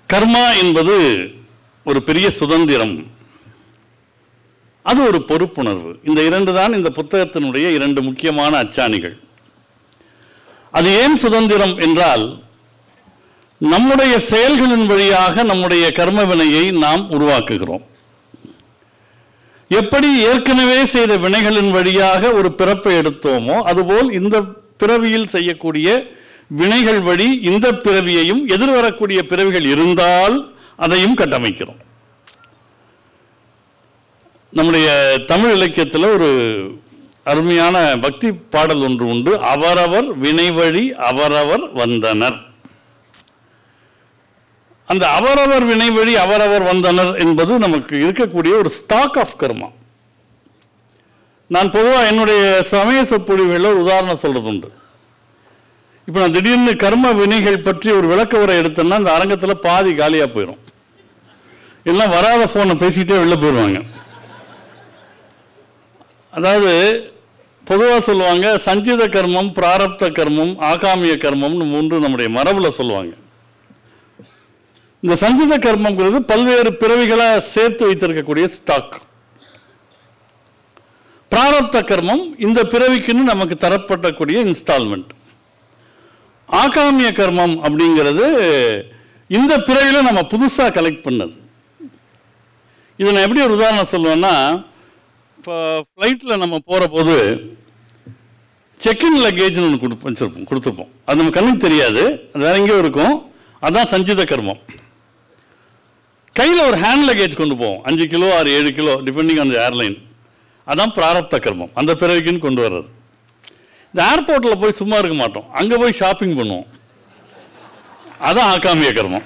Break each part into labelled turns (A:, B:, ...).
A: கர்மா என்பது ஒரு பெரிய சுதந்திரம் அது ஒரு பொறுப்புணர்வு இந்த இரண்டு தான் இந்த புத்தகத்தினுடைய இரண்டு முக்கியமான அச்சாணிகள் அது ஏன் சுதந்திரம் என்றால் நம்முடைய செயல்களின் வழியாக நம்முடைய கர்ம வினையை நாம் உருவாக்குகிறோம் எப்படி ஏற்கனவே செய்த வினைகளின் வழியாக ஒரு பிறப்பை எடுத்தோமோ அதுபோல் இந்த பிறவியில் செய்யக்கூடிய வினைகள் வழி இந்த பிறவியையும் எதிர்வரக்கூடிய பிறவிகள் இருந்தால் அதையும் கட்டமைக்கிறோம் நம்முடைய தமிழ் இலக்கியத்தில் ஒரு அருமையான பக்தி பாடல் ஒன்று உண்டு அவரவர் வினை வழி அவரவர் வந்தனர் அந்த அவரவர் வினை வழி அவரவர் வந்தனர் என்பது நமக்கு இருக்கக்கூடிய ஒரு ஸ்டாக் ஆஃப் கர்மா நான் பொதுவாக என்னுடைய சமய சொற்பொழிவுகளில் ஒரு உதாரணம் சொல்றது உண்டு இப்போ நான் திடீர்னு கர்ம வினைகள் பற்றி ஒரு விளக்க உரை எடுத்தேன்னா அந்த அரங்கத்தில் பாதி காலியாக போயிடும் எல்லாம் வராத ஃபோனை பேசிக்கிட்டே வெளில போயிடுவாங்க அதாவது பொதுவாக சொல்லுவாங்க சஞ்சித கர்மம் பிராரப்த கர்மம் ஆகாமிய கர்மம்னு மூன்று நம்முடைய மரபுல சொல்லுவாங்க இந்த சஞ்சித கர்மங்கிறது பல்வேறு பிறவிகளை சேர்த்து வைத்திருக்கக்கூடிய ஸ்டாக் பிராரப்த கர்மம் இந்த பிறவிக்குன்னு நமக்கு தரப்படக்கூடிய இன்ஸ்டால்மெண்ட் ஆகாமிய கர்மம் அப்படிங்கிறது இந்த பிறவில நம்ம புதுசாக கலெக்ட் பண்ணது இதை நான் எப்படி ஒரு உதாரணம் சொல்லுவேன்னா இப்போ ஃப்ளைட்டில் நம்ம போகிற போது செக்இன் லக்கேஜ்னு ஒன்று கொடுப்போம் வச்சுருப்போம் கொடுத்துருப்போம் அது நம்ம கண்ணுக்கு தெரியாது அது வேற எங்கேயோ இருக்கும் அதான் சஞ்சித கர்மம் கையில் ஒரு ஹேண்ட் லக்கேஜ் கொண்டு போவோம் அஞ்சு கிலோ ஆறு ஏழு kilo depending on the airline அதான் பிராரப்த கர்மம் அந்த பிறவிக்குன்னு கொண்டு வர்றது இந்த ஏர்போர்ட்டில் போய் சும்மா இருக்க மாட்டோம் அங்கே போய் ஷாப்பிங் பண்ணுவோம் அதான் ஆக்காமிய கர்மம்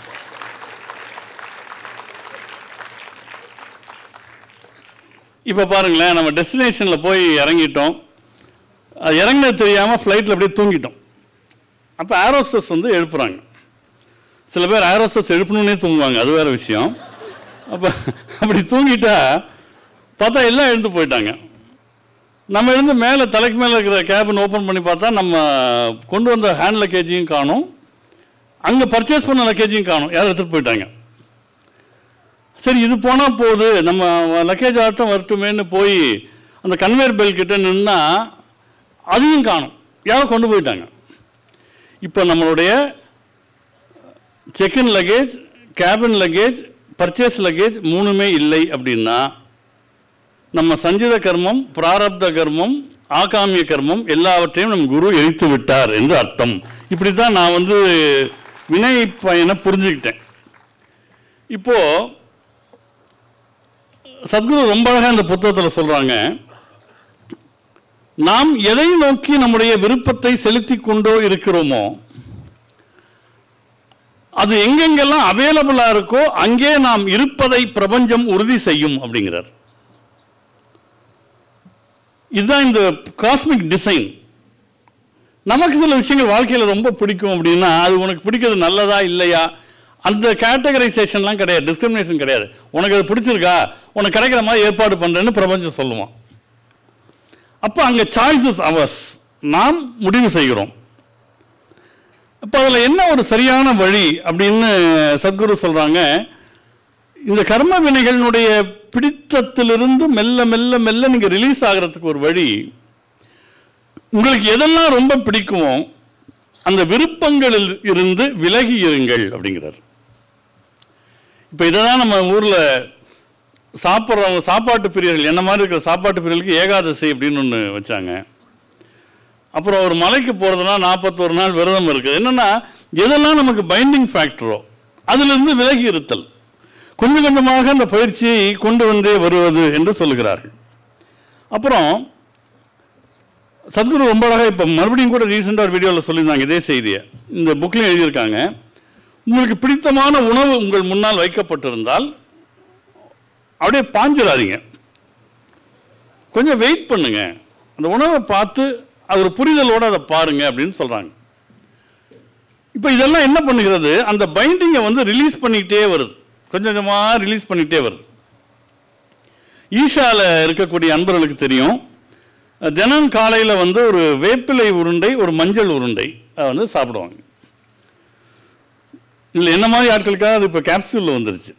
A: இப்போ பாருங்களேன் நம்ம டெஸ்டினேஷனில் போய் இறங்கிட்டோம் அது இறங்கினது தெரியாமல் ஃப்ளைட்டில் அப்படியே தூங்கிட்டோம் அப்போ ஏரோஸ்டஸ் வந்து எழுப்புறாங்க சில பேர் ஏரோஸ்டஸ் எழுப்பணுன்னே தூங்குவாங்க அது வேறு விஷயம் அப்போ அப்படி தூங்கிட்டா பார்த்தா எல்லாம் எழுந்து போயிட்டாங்க நம்ம எழுந்து மேலே தலைக்கு மேலே இருக்கிற கேபின் ஓப்பன் பண்ணி பார்த்தா நம்ம கொண்டு வந்த ஹேண்ட் லக்கேஜையும் காணும் அங்கே பர்ச்சேஸ் பண்ண லக்கேஜையும் காணும் யாரும் எடுத்துகிட்டு போயிட்டாங்க சரி இது போனால் போகுது நம்ம லக்கேஜ் ஆட்டம் வரட்டுமேன்னு போய் அந்த கன்வேர் பெல் கிட்ட நின்னா அதையும் காணும் யாரோ கொண்டு போயிட்டாங்க இப்போ நம்மளுடைய check in luggage cabin luggage purchase luggage மூணுமே இல்லை அப்படின்னா நம்ம சஞ்சித கர்மம் பிராரப்த கர்மம் ஆகாமிய கர்மம் எல்லாவற்றையும் நம் குரு எரித்து விட்டார் என்று அர்த்தம் இப்படி தான் நான் வந்து வினை பயனை புரிஞ்சுக்கிட்டேன் இப்போ சத்குரு ரொம்ப அழகாக இந்த புத்தகத்தில் சொல்றாங்க நாம் எதை நோக்கி நம்முடைய விருப்பத்தை செலுத்தி கொண்டோ இருக்கிறோமோ அது எங்கெங்கெல்லாம் அவைலபிளா இருக்கோ அங்கே நாம் இருப்பதை பிரபஞ்சம் உறுதி செய்யும் அப்படிங்கிறார் இதுதான் இந்த காஸ்மிக் டிசைன் நமக்கு சில விஷயங்கள் வாழ்க்கையில் ரொம்ப பிடிக்கும் அப்படின்னா அது உனக்கு பிடிக்கிறது நல்லதா இல்லையா அந்த கேட்டகரைசேஷன்லாம் கிடையாது டிஸ்கிரிமினேஷன் கிடையாது உனக்கு அது பிடிச்சிருக்கா உனக்கு கிடைக்கிற மாதிரி ஏற்பாடு பண்ணுறேன்னு பிரபஞ்சம் சொல்லுவான் அப்போ அங்கே சாய்ஸஸ் அவர்ஸ் நாம் முடிவு செய்கிறோம் இப்போ அதில் என்ன ஒரு சரியான வழி அப்படின்னு சத்குரு சொல்கிறாங்க இந்த கர்ம வினைகளினுடைய பிடித்தத்திலிருந்து மெல்ல மெல்ல மெல்ல நீங்கள் ரிலீஸ் ஆகிறதுக்கு ஒரு வழி உங்களுக்கு எதெல்லாம் ரொம்ப பிடிக்குமோ அந்த விருப்பங்களில் இருந்து விலகி இருங்கள் அப்படிங்கிறார் இப்போ இதை தான் நம்ம ஊரில் சாப்பிட்றவங்க சாப்பாட்டு பிரியர்கள் என்ன மாதிரி இருக்கிற சாப்பாட்டு பிரியர்களுக்கு ஏகாதசி அப்படின்னு ஒன்று வச்சாங்க அப்புறம் ஒரு மலைக்கு போகிறதுனா நாற்பத்தோரு நாள் விரதம் இருக்குது என்னென்னா எதெல்லாம் நமக்கு பைண்டிங் ஃபேக்டரோ அதிலிருந்து விலகி இருத்தல் கொஞ்சம் கொஞ்சமாக அந்த பயிற்சியை கொண்டு வந்தே வருவது என்று சொல்லுகிறார்கள் அப்புறம் சத்குரு ரொம்ப அழகாக இப்போ மறுபடியும் கூட ரீசெண்டாக ஒரு வீடியோவில் சொல்லியிருந்தாங்க இதே செய்தியை இந்த புக்லையும் எழுதியிருக்காங்க உங்களுக்கு பிடித்தமான உணவு உங்கள் முன்னால் வைக்கப்பட்டிருந்தால் அப்படியே பாஞ்சிடாதீங்க கொஞ்சம் வெயிட் பண்ணுங்க அந்த உணவை பார்த்து அது ஒரு புரிதலோடு அதை பாருங்க அப்படின்னு சொல்கிறாங்க இப்போ இதெல்லாம் என்ன பண்ணுகிறது அந்த பைண்டிங்கை வந்து ரிலீஸ் பண்ணிக்கிட்டே வருது கொஞ்சம் கொஞ்சமாக ரிலீஸ் பண்ணிக்கிட்டே வருது ஈஷாவில் இருக்கக்கூடிய அன்பர்களுக்கு தெரியும் தினம் காலையில் வந்து ஒரு வேப்பிலை உருண்டை ஒரு மஞ்சள் உருண்டை அதை வந்து சாப்பிடுவாங்க இல்லை என்ன மாதிரி ஆட்களுக்காக அது இப்போ கேப்சூலில் வந்துருச்சு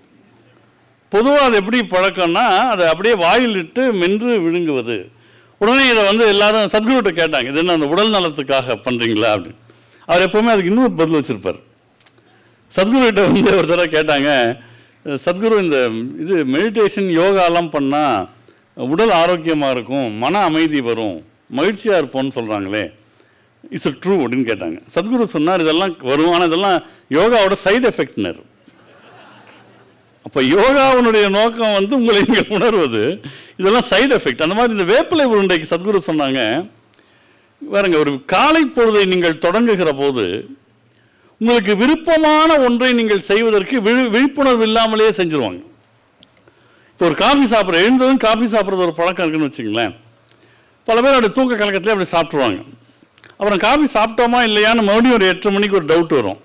A: பொதுவாக அது எப்படி பழக்கம்னா அதை அப்படியே வாயில் இட்டு மென்று விழுங்குவது உடனே இதை வந்து எல்லாரும் சத்குருட்ட கேட்டாங்க இது என்ன அந்த உடல் நலத்துக்காக பண்ணுறீங்களா அப்படின்னு அவர் எப்போவுமே அதுக்கு இன்னொரு பதில் வச்சுருப்பார் சத்குருகிட்ட வந்து ஒரு தடவை கேட்டாங்க சத்குரு இந்த இது மெடிடேஷன் யோகாலாம் பண்ணால் உடல் ஆரோக்கியமாக இருக்கும் மன அமைதி வரும் மகிழ்ச்சியாக இருப்போம்னு சொல்கிறாங்களே இட்ஸ் ட்ரூ அப்படின்னு கேட்டாங்க சத்குரு சொன்னார் இதெல்லாம் வரும் ஆனால் இதெல்லாம் யோகாவோட சைடு எஃபெக்ட்னர் அப்போ யோகாவினுடைய நோக்கம் வந்து உங்களை நீங்கள் உணர்வது இதெல்லாம் சைடு எஃபெக்ட் அந்த மாதிரி இந்த வேப்பிலை உருண்டைக்கு சத்குரு சொன்னாங்க பாருங்க ஒரு காலை பொழுதை நீங்கள் தொடங்குகிற போது உங்களுக்கு விருப்பமான ஒன்றை நீங்கள் செய்வதற்கு விழி விழிப்புணர்வு இல்லாமலே செஞ்சுருவாங்க இப்போ ஒரு காஃபி சாப்பிட்ற எழுந்ததும் காஃபி சாப்பிட்றது ஒரு பழக்கம் இருக்குன்னு வச்சுங்களேன் பல பேர் அப்படி தூக்க கலக்கத்திலே அப்படி சாப்பிட்ருவாங்க அப்புறம் காஃபி சாப்பிட்டோமா இல்லையான்னு மறுபடியும் ஒரு எட்டு மணிக்கு ஒரு டவுட் வரும்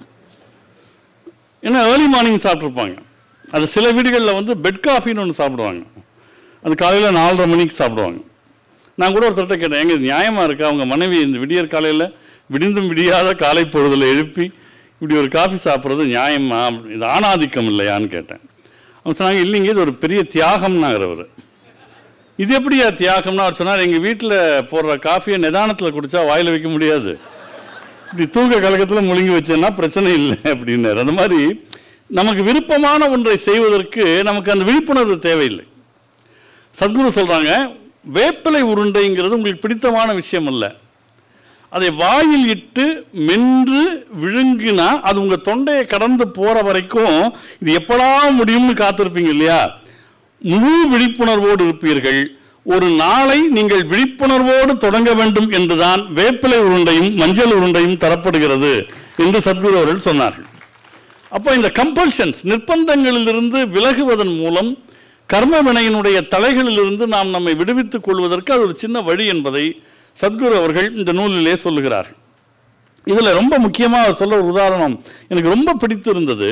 A: ஏன்னா ஏர்லி மார்னிங் சாப்பிட்ருப்பாங்க அது சில வீடுகளில் வந்து பெட் காஃபின்னு ஒன்று சாப்பிடுவாங்க அது காலையில் நாலரை மணிக்கு சாப்பிடுவாங்க நான் கூட ஒருத்தர்கிட்ட கேட்டேன் எங்க இது நியாயமாக இருக்கா அவங்க மனைவி இந்த விடியற் காலையில் விடிந்தும் விடியாத காலை பொழுதில் எழுப்பி இப்படி ஒரு காஃபி சாப்பிட்றது நியாயமா இது ஆணாதிக்கம் இல்லையான்னு கேட்டேன் அவங்க சொன்னாங்க இல்லைங்க இது ஒரு பெரிய தியாகம்னாங்கிறவர் இது எப்படியா தியாகம்னா அவர் சொன்னார் எங்கள் வீட்டில் போடுற காஃபியை நிதானத்தில் குடித்தா வாயில் வைக்க முடியாது இப்படி தூக்க கலக்கத்தில் முழுங்கி வச்சேன்னா பிரச்சனை இல்லை அப்படின்னாரு அந்த மாதிரி நமக்கு விருப்பமான ஒன்றை செய்வதற்கு நமக்கு அந்த விழிப்புணர்வு தேவையில்லை சத்குரு சொல்கிறாங்க வேப்பிலை உருண்டைங்கிறது உங்களுக்கு பிடித்தமான விஷயம் அல்ல அதை வாயில் இட்டு மென்று விழுங்கினா அது உங்கள் தொண்டையை கடந்து போகிற வரைக்கும் இது எப்படா முடியும்னு காத்திருப்பீங்க இல்லையா முழு விழிப்புணர்வோடு இருப்பீர்கள் ஒரு நாளை நீங்கள் விழிப்புணர்வோடு தொடங்க வேண்டும் என்றுதான் வேப்பிலை உருண்டையும் மஞ்சள் உருண்டையும் தரப்படுகிறது என்று சத்குரு அவர்கள் சொன்னார்கள் அப்போ இந்த கம்பல்ஷன்ஸ் நிர்பந்தங்களிலிருந்து விலகுவதன் மூலம் கர்ம வினையினுடைய தலைகளிலிருந்து நாம் நம்மை விடுவித்துக் கொள்வதற்கு அது ஒரு சின்ன வழி என்பதை சத்குரு அவர்கள் இந்த நூலிலே சொல்லுகிறார்கள் இதில் ரொம்ப முக்கியமாக சொல்ல ஒரு உதாரணம் எனக்கு ரொம்ப பிடித்திருந்தது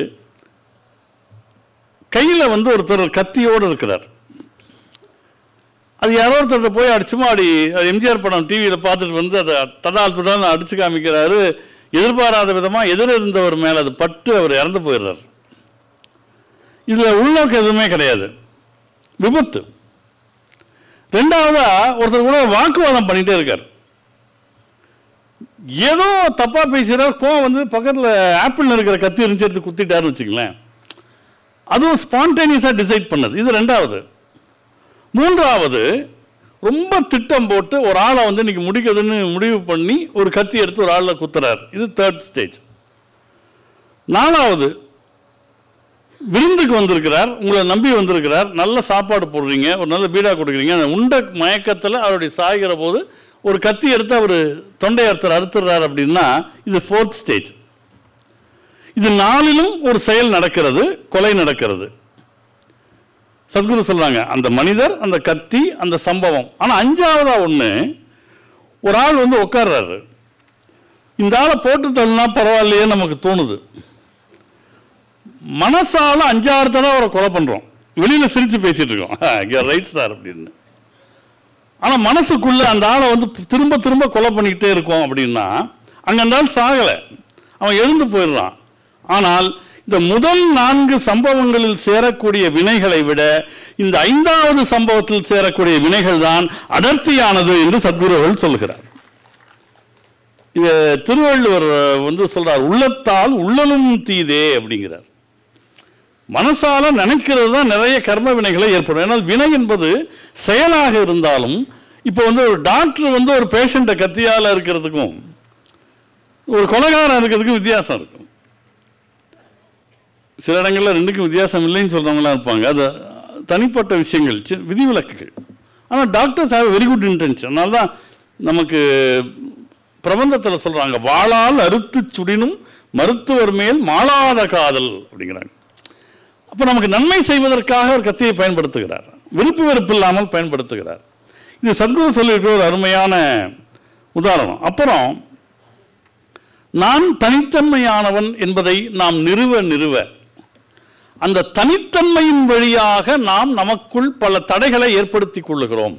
A: கையில் வந்து ஒருத்தர் கத்தியோடு இருக்கிறார் அது யாரோ ஒருத்தர் போய் அடிச்சுமா அடி அது எம்ஜிஆர் படம் டிவியில் பார்த்துட்டு வந்து அதை தடால் துடால் அடிச்சு காமிக்கிறாரு எதிர்பாராத விதமாக எதிர இருந்தவர் மேலே அது பட்டு அவர் இறந்து போயிடுறார் இதில் உள்நோக்கம் எதுவுமே கிடையாது விபத்து ரெண்டாவதா ஒருத்தர் கூட வாக்குவாதம் பண்ணிட்டே இருக்கார் ஏதோ தப்பா பேசுகிறார் கோவம் வந்து பக்கத்தில் ஆப்பிள் இருக்கிற கத்தி இருந்துச்சு எடுத்து குத்திட்டாருன்னு வச்சுங்களேன் அதுவும் ஸ்பான்டேனியஸாக டிசைட் பண்ணது இது ரெண்டாவது மூன்றாவது ரொம்ப திட்டம் போட்டு ஒரு ஆளை வந்து இன்னைக்கு முடிக்கிறதுன்னு முடிவு பண்ணி ஒரு கத்தி எடுத்து ஒரு ஆளில் குத்துறார் இது தேர்ட் ஸ்டேஜ் நாலாவது விருந்துக்கு வந்திருக்கிறார் உங்களை நம்பி வந்திருக்கிறார் நல்ல சாப்பாடு போடுறீங்க ஒரு நல்ல பீடா கொடுக்குறீங்க அந்த உண்ட மயக்கத்தில் அவருடைய சாய்கிற போது ஒரு கத்தி எடுத்து அவர் தொண்டை அறுத்தர் அறுத்துறார் அப்படின்னா இது ஃபோர்த் ஸ்டேஜ் இது நாளிலும் ஒரு செயல் நடக்கிறது கொலை நடக்கிறது சத்குரு சொல்றாங்க அந்த மனிதர் அந்த கத்தி அந்த சம்பவம் ஆனால் அஞ்சாவதா ஒன்று ஒரு ஆள் வந்து உட்கார்றாரு இந்த ஆளை போட்டு தள்ளினா பரவாயில்லையே நமக்கு தோணுது மனசால அஞ்சாறு தடவை அவரை கொலை பண்றோம் வெளியில சிரிச்சு பேசிட்டு இருக்கோம் ரைட் சார் அப்படின்னு ஆனா மனசுக்குள்ள அந்த ஆளை வந்து திரும்ப திரும்ப கொலை பண்ணிக்கிட்டே இருக்கோம் அப்படின்னா அங்க அந்த ஆள் சாகலை அவன் எழுந்து போயிடுறான் ஆனால் இந்த முதல் நான்கு சம்பவங்களில் சேரக்கூடிய வினைகளை விட இந்த ஐந்தாவது சம்பவத்தில் சேரக்கூடிய வினைகள் தான் அடர்த்தியானது என்று சத்குரு அவர்கள் சொல்கிறார் இது திருவள்ளுவர் வந்து சொல்றார் உள்ளத்தால் உள்ளலும் தீதே அப்படிங்கிறார் மனசால நினைக்கிறது தான் நிறைய கர்ம வினைகளை ஏற்படும் ஏன்னால் வினை என்பது செயலாக இருந்தாலும் இப்போ வந்து ஒரு டாக்டர் வந்து ஒரு பேஷண்ட்டை கத்தியால் இருக்கிறதுக்கும் ஒரு கொலைகாரம் இருக்கிறதுக்கும் வித்தியாசம் இருக்கும் சில இடங்களில் ரெண்டுக்கும் வித்தியாசம் இல்லைன்னு சொல்கிறவங்களாம் இருப்பாங்க அது தனிப்பட்ட விஷயங்கள் சி- விதிவிலக்குகள் ஆனால் doctors have very good intention அதனால தான் நமக்கு பிரபந்தத்தில் சொல்கிறாங்க வாளால் அறுத்து சுடினும் மருத்துவர் மேல் மாளாத காதல் அப்படிங்கிறாங்க அப்போ நமக்கு நன்மை செய்வதற்காக ஒரு கத்தியை பயன்படுத்துகிறார் விருப்பு வெறுப்பு இல்லாமல் பயன்படுத்துகிறார் இது சத்குரு சொல்லியிருக்கிற ஒரு அருமையான உதாரணம் அப்புறம் நான் தனித்தன்மையானவன் என்பதை நாம் நிறுவ நிறுவ அந்த தனித்தன்மையின் வழியாக நாம் நமக்குள் பல தடைகளை ஏற்படுத்திக் கொள்ளுகிறோம்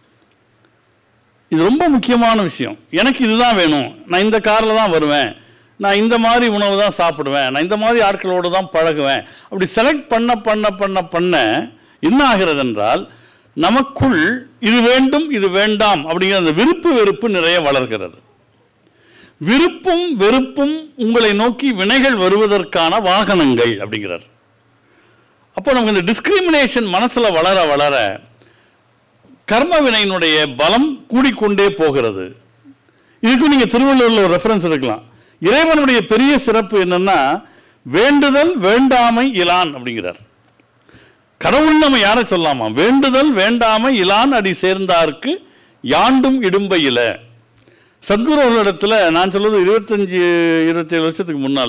A: இது ரொம்ப முக்கியமான விஷயம் எனக்கு இதுதான் வேணும் நான் இந்த காரில் தான் வருவேன் நான் இந்த மாதிரி உணவு தான் சாப்பிடுவேன் நான் இந்த மாதிரி ஆட்களோடு தான் பழகுவேன் அப்படி செலக்ட் பண்ண பண்ண பண்ண பண்ண என்ன ஆகிறது என்றால் நமக்குள் இது வேண்டும் இது வேண்டாம் அப்படிங்கிற அந்த விருப்பு வெறுப்பு நிறைய வளர்கிறது விருப்பும் வெறுப்பும் உங்களை நோக்கி வினைகள் வருவதற்கான வாகனங்கள் அப்படிங்கிறார் அப்போ நமக்கு இந்த டிஸ்கிரிமினேஷன் மனசுல வளர வளர கர்ம வினையினுடைய பலம் கூடிக்கொண்டே போகிறது இதுக்கு நீங்க திருவள்ளுவரில் ஒரு ரெஃபரன்ஸ் எடுக்கலாம் இறைவனுடைய பெரிய சிறப்பு என்னன்னா வேண்டுதல் வேண்டாமை இலான் அப்படிங்கிறார் கடவுள் நம்ம யாரை சொல்லலாமா வேண்டுதல் வேண்டாமை இலான் அடி சேர்ந்தார்க்கு யாண்டும் இடும்பையில சத்குரு அவர்களிடத்துல நான் சொல்றது இருபத்தஞ்சு இருபத்தேழு வருஷத்துக்கு முன்னால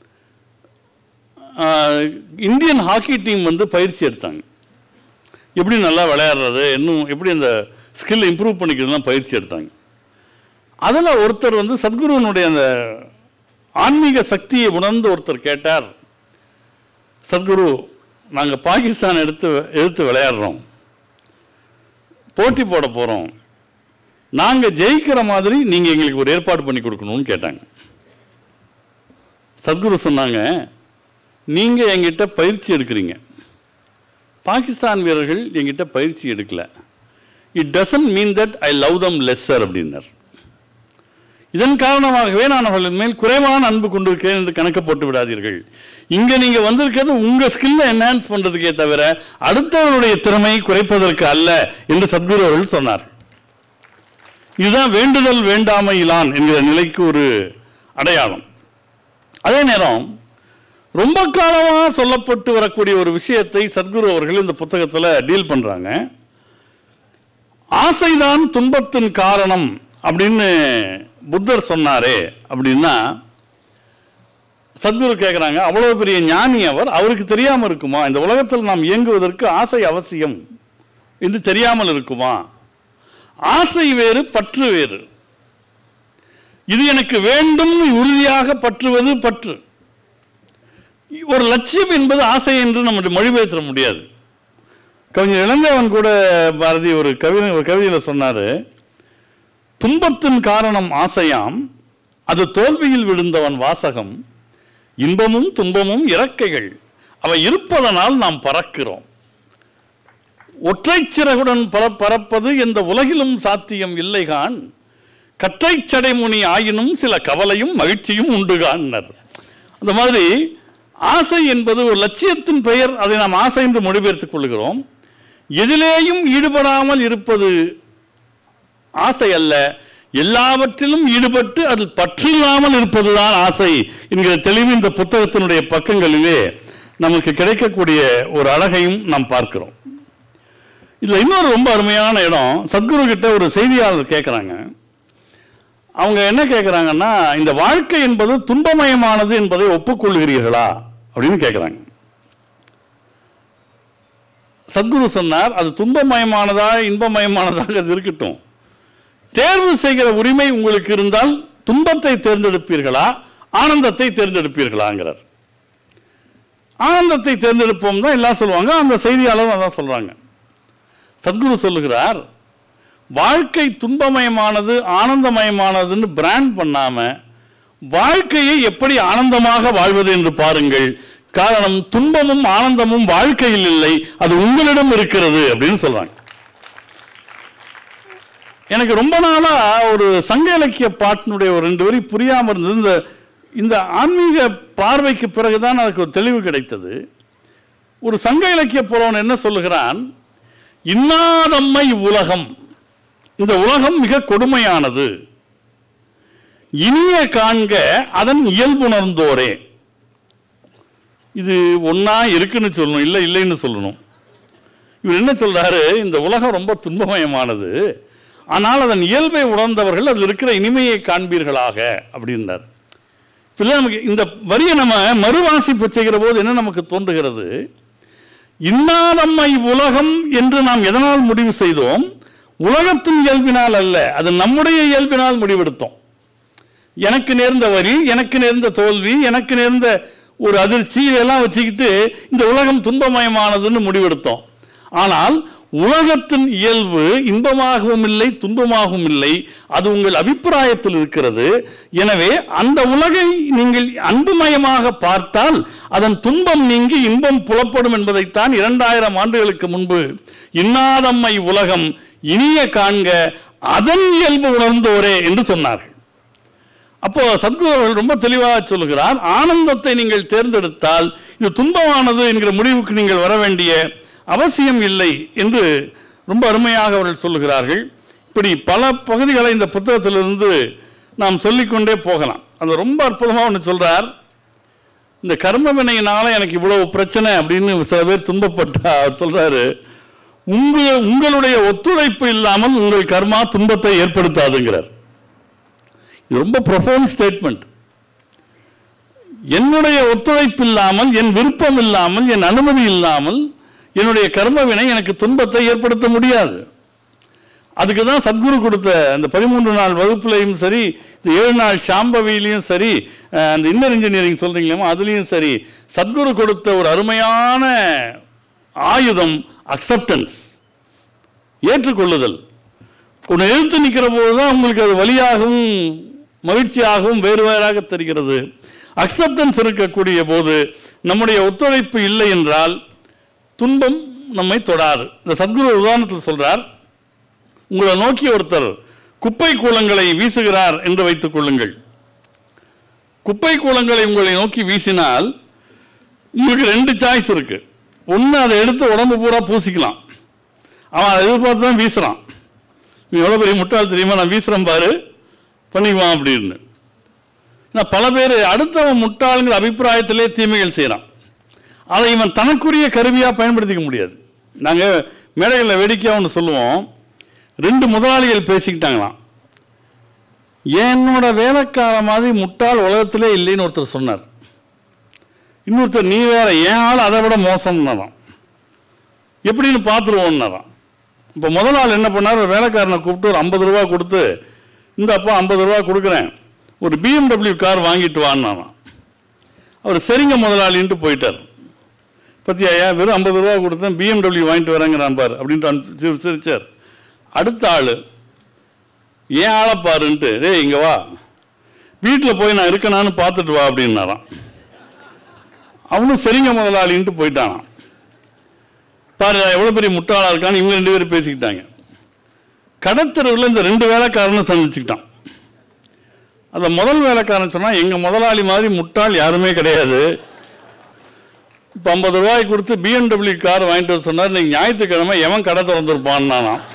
A: ஆஹ், இந்தியன் ஹாக்கி டீம் வந்து பயிற்சி எடுத்தாங்க எப்படி நல்லா விளையாடுறது இன்னும் எப்படி அந்த ஸ்கில் இம்ப்ரூவ் பண்ணிக்கிறதுலாம் பயிற்சி எடுத்தாங்க அதில் ஒருத்தர் வந்து சத்குருவனுடைய அந்த ஆன்மீக சக்தியை உணர்ந்து ஒருத்தர் கேட்டார் சத்குரு நாங்கள் பாகிஸ்தான் எடுத்து எடுத்து விளையாடுறோம் போட்டி போட போகிறோம் நாங்கள் ஜெயிக்கிற மாதிரி நீங்கள் எங்களுக்கு ஒரு ஏற்பாடு பண்ணி கொடுக்கணும்னு கேட்டாங்க சத்குரு சொன்னாங்க நீங்கள் எங்கிட்ட பயிற்சி எடுக்கிறீங்க பாகிஸ்தான் வீரர்கள் எங்கிட்ட பயிற்சி எடுக்கல it doesn't mean that I love them lesser அப்படின்னார் இதன் காரணமாகவே நான் அவர்கள் மேல் குறைவான அன்பு கொண்டிருக்கிறேன் என்று கணக்கு போட்டு விடாதீர்கள் இங்க நீங்க வந்திருக்கிறது உங்க ஸ்கில்ல என்ஹான்ஸ் பண்றதுக்கே தவிர அடுத்தவருடைய திறமையை குறைப்பதற்கு அல்ல என்று சத்குரு அவர்கள் சொன்னார் இதுதான் வேண்டுதல் வேண்டாமை இலான் என்கிற நிலைக்கு ஒரு அடையாளம் அதே நேரம் ரொம்ப காலமாக சொல்லப்பட்டு வரக்கூடிய ஒரு விஷயத்தை சத்குரு அவர்கள் இந்த புத்தகத்தில் டீல் பண்றாங்க ஆசைதான் துன்பத்தின் காரணம் அப்படின்னு புத்தர் சொன்னாரே அப்படின்னா சத்குரு கேட்குறாங்க அவ்வளோ பெரிய ஞானி அவர் அவருக்கு தெரியாமல் இருக்குமா இந்த உலகத்தில் நாம் இயங்குவதற்கு ஆசை அவசியம் என்று தெரியாமல் இருக்குமா ஆசை வேறு பற்று வேறு இது எனக்கு வேண்டும் உறுதியாக பற்றுவது பற்று ஒரு லட்சியம் என்பது ஆசை என்று நம்ம மொழிபெயர்த்த முடியாது கவிஞர் இளந்தேவன் கூட பாரதி ஒரு கவிதை ஒரு கவிதையில் சொன்னார் துன்பத்தின் காரணம் ஆசையாம் அது தோல்வியில் விழுந்தவன் வாசகம் இன்பமும் துன்பமும் இறக்கைகள் அவை இருப்பதனால் நாம் பறக்கிறோம் ஒற்றைச் சிறகுடன் பர பறப்பது எந்த உலகிலும் சாத்தியம் இல்லைகான் கற்றைச் சடைமுனி ஆயினும் சில கவலையும் மகிழ்ச்சியும் உண்டுகான்னர் அந்த மாதிரி ஆசை என்பது ஒரு லட்சியத்தின் பெயர் அதை நாம் ஆசை என்று மொழிபெயர்த்துக் கொள்கிறோம் எதிலேயும் ஈடுபடாமல் இருப்பது ஆசை அல்ல எல்லாவற்றிலும் ஈடுபட்டு அதில் பற்றில்லாமல் இருப்பதுதான் ஆசை என்கிற தெளிவு இந்த புத்தகத்தினுடைய பக்கங்களிலே நமக்கு கிடைக்கக்கூடிய ஒரு அழகையும் நாம் பார்க்கிறோம் இதுல இன்னொரு ரொம்ப அருமையான இடம் சத்குரு கிட்ட ஒரு செய்தியாளர் கேட்குறாங்க அவங்க என்ன கேட்குறாங்கன்னா இந்த வாழ்க்கை என்பது துன்பமயமானது என்பதை ஒப்புக்கொள்கிறீர்களா அப்படின்னு கேட்குறாங்க சத்குரு சொன்னார் அது துன்பமயமானதா இன்பமயமானதாக இருக்கட்டும் தேர்வு செய்கிற உரிமை உங்களுக்கு இருந்தால் துன்பத்தை தேர்ந்தெடுப்பீர்களா ஆனந்தத்தை தேர்ந்தெடுப்பீர்களாங்கிறார் ஆனந்தத்தை தேர்ந்தெடுப்போம் தான் எல்லாம் சொல்லுவாங்க அந்த செய்தியாளரும் அதான் சொல்றாங்க சத்குரு சொல்லுகிறார் வாழ்க்கை துன்பமயமானது ஆனந்தமயமானதுன்னு பிராண்ட் பண்ணாம வாழ்க்கையை எப்படி ஆனந்தமாக வாழ்வது என்று பாருங்கள் காரணம் துன்பமும் ஆனந்தமும் வாழ்க்கையில் இல்லை அது உங்களிடம் இருக்கிறது அப்படின்னு சொல்றாங்க எனக்கு ரொம்ப நாளா ஒரு சங்க இலக்கிய பாட்டினுடைய ஒரு ரெண்டு வரி புரியாம இருந்தது இந்த இந்த ஆன்மீக பார்வைக்கு பிறகுதான் அதுக்கு ஒரு தெளிவு கிடைத்தது ஒரு சங்க இலக்கிய புறவன் என்ன சொல்லுகிறான் இன்னாதம்மை உலகம் இந்த உலகம் மிக கொடுமையானது இனிய காண்க அதன் இயல்புணர்ந்தோரே இது ஒண்ணா இருக்குன்னு சொல்லணும் இல்லை இல்லைன்னு சொல்லணும் இவர் என்ன சொல்றாரு இந்த உலகம் ரொம்ப துன்பமயமானது ஆனால் அதன் இயல்பை உணர்ந்தவர்கள் அதில் இருக்கிற இனிமையை காண்பீர்களாக அப்படின்றார் இல்லை நமக்கு இந்த வரியை நம்ம மறுவாசிப்பு செய்கிற போது என்ன நமக்கு தோன்றுகிறது இன்னாதம்மை உலகம் என்று நாம் எதனால் முடிவு செய்தோம் உலகத்தின் இயல்பினால் அல்ல அது நம்முடைய இயல்பினால் முடிவெடுத்தோம் எனக்கு நேர்ந்த வரி எனக்கு நேர்ந்த தோல்வி எனக்கு நேர்ந்த ஒரு அதிர்ச்சி இதெல்லாம் வச்சுக்கிட்டு இந்த உலகம் துன்பமயமானதுன்னு முடிவெடுத்தோம் ஆனால் உலகத்தின் இயல்பு இன்பமாகவும் இல்லை துன்பமாகவும் இல்லை அது உங்கள் அபிப்பிராயத்தில் இருக்கிறது எனவே அந்த உலகை நீங்கள் அன்புமயமாக பார்த்தால் அதன் துன்பம் நீங்கி இன்பம் புலப்படும் என்பதைத்தான் இரண்டாயிரம் ஆண்டுகளுக்கு முன்பு இன்னாதம்மை உலகம் இனிய காண்க அதன் இயல்பு உணர்ந்தோரே என்று சொன்னார்கள் அப்போ சத்குரு அவர்கள் ரொம்ப தெளிவாக சொல்லுகிறார் ஆனந்தத்தை நீங்கள் தேர்ந்தெடுத்தால் இது துன்பமானது என்கிற முடிவுக்கு நீங்கள் வர வேண்டிய அவசியம் இல்லை என்று ரொம்ப அருமையாக அவர்கள் சொல்லுகிறார்கள் இப்படி பல பகுதிகளை இந்த புத்தகத்திலிருந்து நாம் சொல்லிக்கொண்டே போகலாம் அது ரொம்ப அற்புதமாக ஒன்று சொல்றார் இந்த கர்ம வினையினால எனக்கு இவ்வளவு பிரச்சனை அப்படின்னு சில பேர் துன்பப்பட்டா அவர் சொல்றாரு உங்க உங்களுடைய ஒத்துழைப்பு இல்லாமல் உங்கள் கர்மா துன்பத்தை ஏற்படுத்தாதுங்கிறார் இது ரொம்ப ப்ரொஃபவுண்ட் ஸ்டேட்மெண்ட் என்னுடைய ஒத்துழைப்பு இல்லாமல் என் விருப்பம் இல்லாமல் என் அனுமதி இல்லாமல் என்னுடைய கர்ம வினை எனக்கு துன்பத்தை ஏற்படுத்த முடியாது அதுக்கு தான் சத்குரு கொடுத்த அந்த பதிமூன்று நாள் வகுப்புலையும் சரி இந்த ஏழு நாள் சாம்பவிலையும் சரி அஹ், அந்த இன்னர் இன்ஜினியரிங் சொல்றீங்களா அதுலேயும் சரி சத்குரு கொடுத்த ஒரு அருமையான ஆயுதம் அக்செப்டன்ஸ் ஏற்றுக்கொள்ளுதல் ஒன்று எழுத்து நிற்கிற போது தான் உங்களுக்கு அது வழியாகவும் மகிழ்ச்சியாகவும் வேறு வேறாக தெரிகிறது அக்செப்டன்ஸ் இருக்கக்கூடிய போது நம்முடைய ஒத்துழைப்பு இல்லை என்றால் துன்பம் நம்மை தொடாது இந்த சத்குரு உதாரணத்தில் சொல்றார் உங்களை நோக்கி ஒருத்தர் குப்பை கூலங்களை வீசுகிறார் என்று வைத்துக் கொள்ளுங்கள் குப்பை கூலங்களை உங்களை நோக்கி வீசினால் உங்களுக்கு ரெண்டு சாய்ஸ் இருக்கு ஒன்று அதை எடுத்து உடம்பு பூரா பூசிக்கலாம் அவன் அதை எதிர்பார்த்து தான் வீசுறான் நீ எவ்வளோ பெரிய முட்டாள் தெரியுமா நான் வீசுகிறேன் பாரு பண்ணிக்குவான் அப்படின்னு நான் பல பேர் அடுத்தவன் முட்டாளுங்கிற அபிப்பிராயத்திலே தீமைகள் செய்கிறான் அதை இவன் தனக்குரிய கருவியாக பயன்படுத்திக்க முடியாது நாங்கள் மேடைகளில் வேடிக்கையாக ஒன்று சொல்லுவோம் ரெண்டு முதலாளிகள் பேசிக்கிட்டாங்களாம் என்னோட வேலைக்கார மாதிரி முட்டாள் உலகத்திலே இல்லைன்னு ஒருத்தர் சொன்னார் இன்னொருத்தர் நீ வேற என் ஆள் அதை விட மோசம்னாராம் எப்படின்னு பார்த்துருவோம்னாராம் இப்போ முதல் ஆள் என்ன பண்ணார் ஒரு வேலைக்காரனை கூப்பிட்டு ஒரு ஐம்பது ரூபா கொடுத்து இந்த அப்பா ஐம்பது ரூபா கொடுக்குறேன் ஒரு பிஎம்டபிள்யூ கார் வாங்கிட்டு வான்னாராம் அவர் சரிங்க முதலாளின்ட்டு போயிட்டார் பத்தியா ஐயா வெறும் ஐம்பது ரூபா கொடுத்தேன் பிஎம்டபிள்யூ வாங்கிட்டு வரேங்கிறான் பார் அப்படின்ட்டு அனுப்பி சிரிச்சார் அடுத்த ஆள் ஏன் ஆளை பாருன்ட்டு டேய் இங்கே வா வீட்டில் போய் நான் இருக்கனான்னு பார்த்துட்டு வா அப்படின்னாராம் அவனும் சரிங்க முதலாளின்ட்டு போயிட்டானாம் பாரு எவ்வளோ பெரிய முட்டாளாக இருக்கான்னு இவங்க ரெண்டு பேரும் பேசிக்கிட்டாங்க கடத்தெருவில் இந்த ரெண்டு வேலைக்காரனும் சந்திச்சுக்கிட்டான் அந்த முதல் வேலைக்காரன் சொன்னால் எங்கள் முதலாளி மாதிரி முட்டாள் யாருமே கிடையாது இப்போ ஐம்பது ரூபாய் கொடுத்து பிஎம்டபிள்யூ கார் வாங்கிட்டு வர சொன்னார் இன்னைக்கு ஞாயிற்றுக்கிழமை எவன் கடை திறந்துருப்பான்னா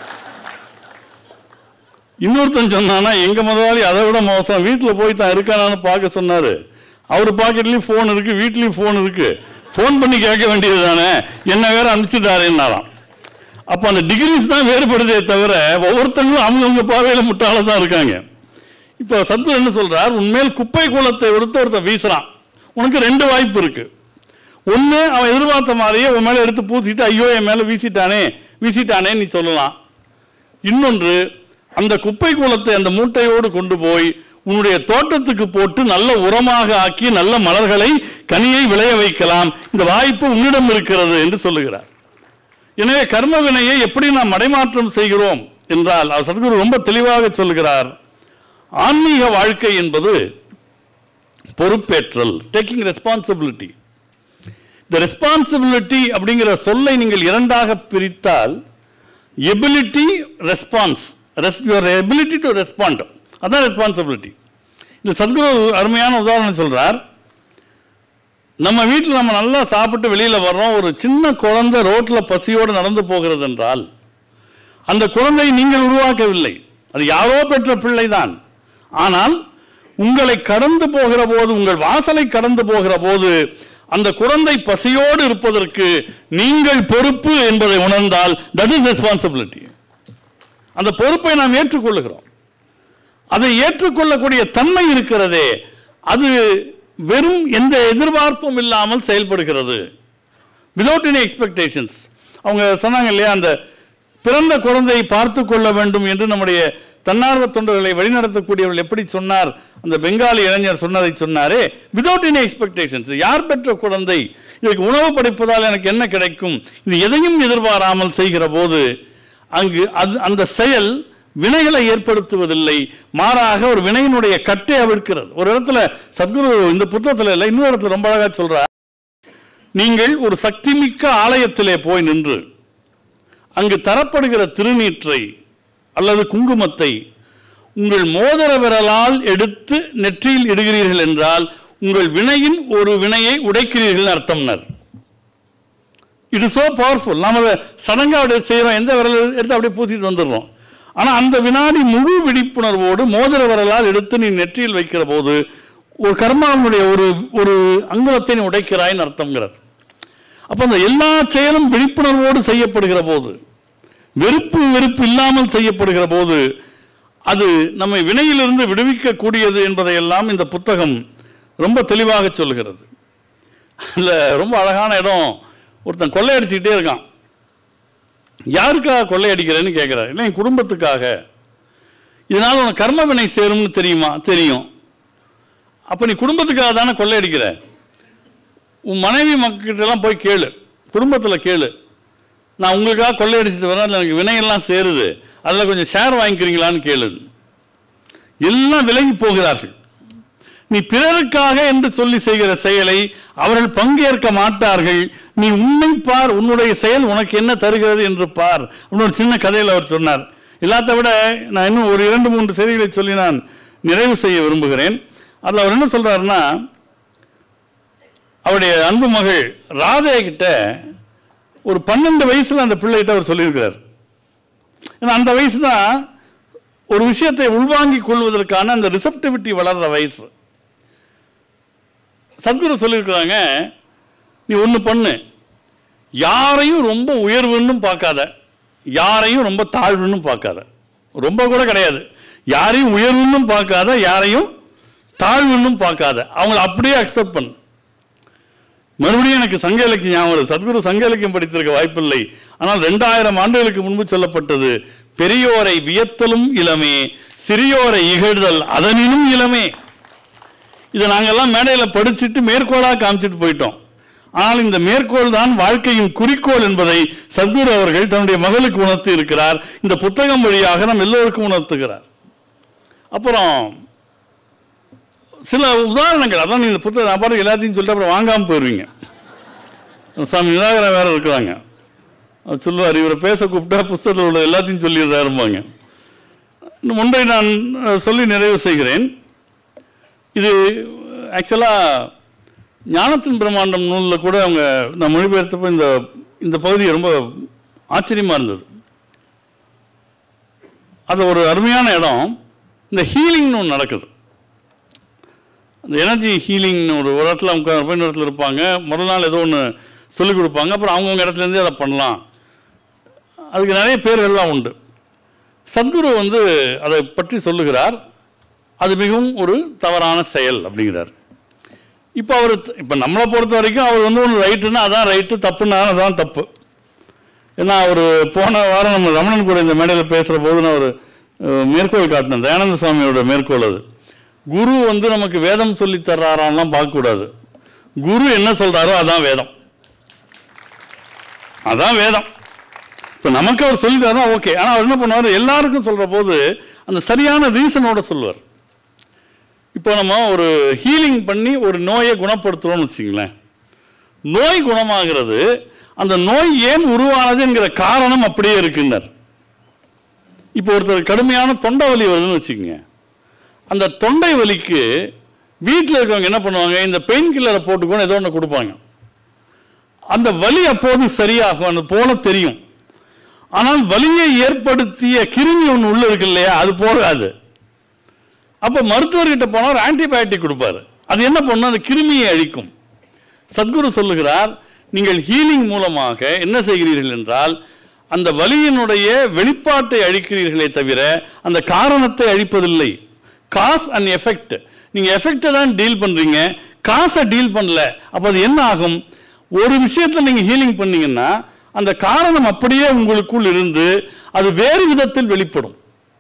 A: இன்னொருத்தன் சொன்னானா எங்கள் முதலாளி அதை விட மோசம் வீட்டில் போய் தான் இருக்கானான்னு பார்க்க சொன்னார் அவர் பாக்கெட்லேயும் ஃபோன் இருக்குது வீட்லேயும் ஃபோன் இருக்குது ஃபோன் பண்ணி கேட்க வேண்டியது தானே என்ன வேற அனுப்பிச்சிட்டாருன்னாராம் அப்போ அந்த டிகிரிஸ் தான் வேறுபடுதே தவிர ஒவ்வொருத்தங்களும் அவங்கவுங்க பார்வையில் முட்டாள தான் இருக்காங்க இப்போ சத்குரு என்ன சொல்றார் உன்மேல் குப்பை கூலத்தை எடுத்து ஒருத்தன் வீசுறான் உனக்கு ரெண்டு வாய்ப்பு இருக்கு ஒன்று அவன் எதிர்பார்த்த மாதிரியே உன் மேலே எடுத்து பூசிட்டு ஐயோ என் மேலே வீசிட்டானே வீசிட்டானே நீ சொல்லலாம் இன்னொன்று அந்த குப்பை கூலத்தை அந்த மூட்டையோடு கொண்டு போய் உன்னுடைய தோட்டத்துக்கு போட்டு நல்ல உரமாக ஆக்கி நல்ல மலர்களை கனியை விளைய வைக்கலாம் இந்த வாய்ப்பு உன்னிடம் இருக்கிறது என்று சொல்லுகிறார் எனவே கர்ம வினையை எப்படி நாம் மடைமாற்றம் செய்கிறோம் என்றால் அவர் சத்குரு ரொம்ப தெளிவாக சொல்கிறார் ஆன்மீக வாழ்க்கை என்பது பொறுப்பேற்றல் டேக்கிங் ரெஸ்பான்சிபிலிட்டி இந்த ரெஸ்பான்சிபிலிட்டி அப்படிங்கிற சொல்லை நீங்கள் இரண்டாக பிரித்தால் ability response your ability to respond அதான் ரெஸ்பான்சிபிலிட்டி இந்த சத்குரு அருமையான உதாரணம் சொல்றார் நம்ம வீட்டில் நம்ம நல்லா சாப்பிட்டு வெளியில் வர்றோம் ஒரு சின்ன குழந்தை ரோட்டில் பசியோடு நடந்து போகிறது என்றால் அந்த குழந்தை நீங்கள் உருவாக்கவில்லை அது யாரோ பெற்ற பிள்ளைதான் ஆனால் உங்களை கடந்து போகிற போது உங்கள் வாசலை கடந்து போகிற போது அந்த குழந்தை பசியோடு இருப்பதற்கு நீங்கள் பொறுப்பு என்பதை உணர்ந்தால் தட் இஸ் ரெஸ்பான்சிபிலிட்டி அந்த பொறுப்பை நாம் ஏற்றுக்கொள்ளுகிறோம் அதை ஏற்றுக்கொள்ளக்கூடிய தன்மை இருக்கிறதே அது வெறும் எந்த எதிர்பார்ப்பும் இல்லாமல் செயல்படுகிறது விதவுட் எனி எக்ஸ்பெக்டேஷன்ஸ் அவங்க சொன்னாங்க இல்லையா அந்த பிறந்த குழந்தையை பார்த்து கொள்ள வேண்டும் என்று நம்முடைய தன்னார்வ தொண்டர்களை வழிநடத்தக்கூடியவர்கள் எப்படி சொன்னார் அந்த பெங்காலி இளைஞர் சொன்னதை சொன்னாரே விதவுட் எனி எக்ஸ்பெக்டேஷன்ஸ் யார் பெற்ற குழந்தை இதுக்கு உணவு படைப்பதால் எனக்கு என்ன கிடைக்கும் இது எதையும் எதிர்பாராமல் செய்கிற போது அங்கு அது அந்த செயல் வினைகளை ஏற்படுத்துவதில்லை மாறாக ஒரு வினையினுடைய கட்டை அவிழ்க்கிறது ஒரு இடத்துல சத்குரு இந்த புத்தகத்தில் இல்லை இன்னொரு இடத்துல ரொம்ப அழகா சொல்றார் நீங்கள் ஒரு சக்திமிக்க ஆலயத்திலே போய் நின்று அங்கு தரப்படுகிற திருநீற்றை அல்லது குங்குமத்தை உங்கள் மோதிர விரலால் எடுத்து நெற்றியில் இடுகிறீர்கள் என்றால் உங்கள் வினையின் ஒரு வினையை உடைக்கிறீர்கள் அர்த்தம்னர் இட் இஸ் so பவர்ஃபுல் நாம் அதை சடங்காக அப்படியே செய்கிறோம் எந்த விரல் எடுத்து அப்படியே பூசிட்டு வந்துடுறோம் ஆனால் அந்த வினாடி முழு விழிப்புணர்வோடு மோதிர விரலால் எடுத்து நீ நெற்றியில் வைக்கிற போது ஒரு கர்மாவினுடைய ஒரு ஒரு அங்குலத்தை நீ உடைக்கிறாய்ன்னு அர்த்தங்கிறார் அப்போ அந்த எல்லா செயலும் விழிப்புணர்வோடு செய்யப்படுகிற போது வெறுப்பு வெறுப்பு இல்லாமல் செய்யப்படுகிற போது அது நம்மை வினையிலிருந்து விடுவிக்கக்கூடியது என்பதையெல்லாம் இந்த புத்தகம் ரொம்ப தெளிவாக சொல்கிறது அதில் ரொம்ப அழகான இடம் ஒருத்தன் கொள்ளையடிச்சுக்கிட்டே இருக்கான் யாருக்காக கொள்ளையடிக்கிறேன்னு கேட்குறாரு இல்லை என் குடும்பத்துக்காக இதனால் உனக்கு கர்ம வினை சேரும்னு தெரியுமா தெரியும் அப்போ நீ குடும்பத்துக்காக தானே கொள்ளையடிக்கிற உன் மனைவி மக்கள்கிட்டலாம் போய் கேளு குடும்பத்தில் கேளு நான் உங்களுக்காக கொள்ளையடிச்சிட்டு வரேன் அதில் எனக்கு வினையெல்லாம் சேருது அதில் கொஞ்சம் ஷேர் வாங்கிக்கிறீங்களான்னு கேளு எல்லாம் விலகி போகிறார்கள் நீ பிறருக்காக என்று சொல்லி செய்கிற செயலை அவர்கள் பங்கேற்க மாட்டார்கள் நீ உன்னை பார் உன்னுடைய செயல் உனக்கு என்ன தருகிறது என்று பார் அப்படின்னு ஒரு சின்ன கதையில் அவர் சொன்னார் எல்லாத்த விட நான் இன்னும் ஒரு இரண்டு மூன்று செய்திகளை சொல்லி நான் நிறைவு செய்ய விரும்புகிறேன் அதில் அவர் என்ன சொல்றாருன்னா அவருடைய அன்பு மகள் ராதே கிட்ட ஒரு பன்னெண்டு வயசுல அந்த பிள்ளைகிட்ட அவர் சொல்லியிருக்கிறார் ஏன்னா அந்த வயசு தான் ஒரு விஷயத்தை உள்வாங்கிக் கொள்வதற்கான அந்த ரிசப்டிவிட்டி வளர்ற வயசு சத்குரு சொல்லியிருக்கிறாங்க நீ ஒன்று பண்ணு யாரையும் ரொம்ப உயர்வுன்னு பார்க்காத யாரையும் ரொம்ப தாழ்வுன்னு பார்க்காத ரொம்ப கூட கிடையாது யாரையும் உயர்வுன்னு பார்க்காத யாரையும் தாழ்வுன்னு பார்க்காத அவங்கள அப்படியே அக்செப்ட் பண்ணு மறுபடியும் எனக்கு சங்க இலக்கியம் ஞாபகம் வருது. சத்குரு சங்க இலக்கியம் படித்திருக்க வாய்ப்பில்லை ஆனால் ரெண்டாயிரம் ஆண்டுகளுக்கு முன்பு சொல்லப்பட்டது பெரியோரை வியத்தலும் இளமே சிறியோரை இகழ்தல் அதனினும் இளமே இதை நாங்கெல்லாம் மேடையில் படிச்சுட்டு மேற்கோளாக காமிச்சிட்டு போயிட்டோம் ஆனால் இந்த மேற்கோள் தான் வாழ்க்கையின் குறிக்கோள் என்பதை சத்குரு அவர்கள் தன்னுடைய மகளுக்கு உணர்த்தி இருக்கிறார் இந்த புத்தகம் வழியாக நம் எல்லோருக்கும் உணர்த்துகிறார் அப்புறம் சில உதாரணங்கள் அதான் இந்த புத்தகம் நான் பாட்டுக்கு எல்லாத்தையும் சொல்லிட்டு அப்புறம் வாங்காமல் போயிடுவீங்க சாமி நிராகரா வேற இருக்கிறாங்க அவர் சொல்லுவார் இவரை பேச கூப்பிட்டா புஸ்தகத்தில் உள்ள எல்லாத்தையும் சொல்லிடுறாரும்பாங்க இன்னும் ஒன்றை நான் அஹ், சொல்லி நிறைவு செய்கிறேன் இது ஆக்சுவலாக ஞானத்தின் பிரம்மாண்டம் நூலில் கூட அவங்க நான் மொழிபெயர்த்தப்போ இந்த இந்த பகுதி ரொம்ப ஆச்சரியமாக இருந்தது அது ஒரு அருமையான இடம் இந்த ஹீலிங்னு ஒன்று நடக்குது அந்த எனர்ஜி ஹீலிங்னு ஒரு ஒரு இடத்துல அவங்க போய் இன்னொரு இடத்துல இருப்பாங்க முதல் நாள் ஏதோ ஒன்று சொல்லிக் கொடுப்பாங்க அப்புறம் அவங்கவுங்க இடத்துலேருந்தே அதை பண்ணலாம் அதுக்கு நிறைய பேர்கள்லாம் உண்டு சத்குரு வந்து அதை பற்றி சொல்லுகிறார் அது மிகவும் ஒரு தவறான செயல் அப்படிங்கிறார் இப்போ அவர் இப்போ நம்மளை பொறுத்த வரைக்கும் அவர் வந்து ஒன்று ரைட்டுன்னா அதான் ரைட்டு தப்புன்னா அதான் தப்பு ஏன்னா அவர் போன வாரம் நம்ம ரமணன் கூட இந்த மேடையில் பேசுகிற போது நான் ஒரு அஹ், மேற்கோள் காட்டினேன் தயானந்த சுவாமியோட மேற்கோள் அது குரு வந்து நமக்கு வேதம் சொல்லி தர்றாரான்லாம் பார்க்கக்கூடாது குரு என்ன சொல்றாரோ அதான் வேதம் அதான் வேதம் இப்போ நமக்கு அவர் சொல்லிட்டாருன்னா ஓகே ஆனால் அவர் என்ன பண்ணுவார் எல்லாருக்கும் சொல்கிற போது அந்த சரியான ரீசனோட சொல்லுவார் இப்போ நம்ம ஒரு ஹீலிங் பண்ணி ஒரு நோயை குணப்படுத்துகிறோம்னு வச்சுங்களேன் நோய் குணமாகிறது அந்த நோய் ஏன் உருவானது என்கிற காரணம் அப்படியே இருக்குன்னார் இப்போ ஒருத்தர் கடுமையான தொண்டை வலி வருதுன்னு வச்சுக்கோங்க அந்த தொண்டை வலிக்கு வீட்டில் இருக்கவங்க என்ன பண்ணுவாங்க இந்த பெயின் கில்லரை போட்டுக்கோன்னு ஏதோ ஒன்று கொடுப்பாங்க அந்த வலி அப்போது சரியாகும் அந்த போல தெரியும் ஆனால் வலியை ஏற்படுத்திய கிருமி ஒன்று உள்ள இருக்கு இல்லையா அது போகாது அப்போ மருத்துவர்கிட்ட போனால் ஒரு ஆன்டிபயோட்டிக் கொடுப்பாரு அது என்ன பண்ணும் அந்த கிருமியை அழிக்கும் சத்குரு சொல்லுகிறார் நீங்கள் ஹீலிங் மூலமாக என்ன செய்கிறீர்கள் என்றால் அந்த வலியினுடைய வெளிப்பாட்டை அழிக்கிறீர்களே தவிர அந்த காரணத்தை அழிப்பதில்லை காஸ் அண்ட் எஃபெக்ட் நீங்கள் எஃபெக்டை தான் டீல் பண்ணுறீங்க காசை டீல் பண்ணல அப்போ அது என்ன ஆகும் ஒரு விஷயத்தில் நீங்கள் ஹீலிங் பண்ணீங்கன்னா அந்த காரணம் அப்படியே உங்களுக்குள் இருந்து அது வேறு விதத்தில் வெளிப்படும்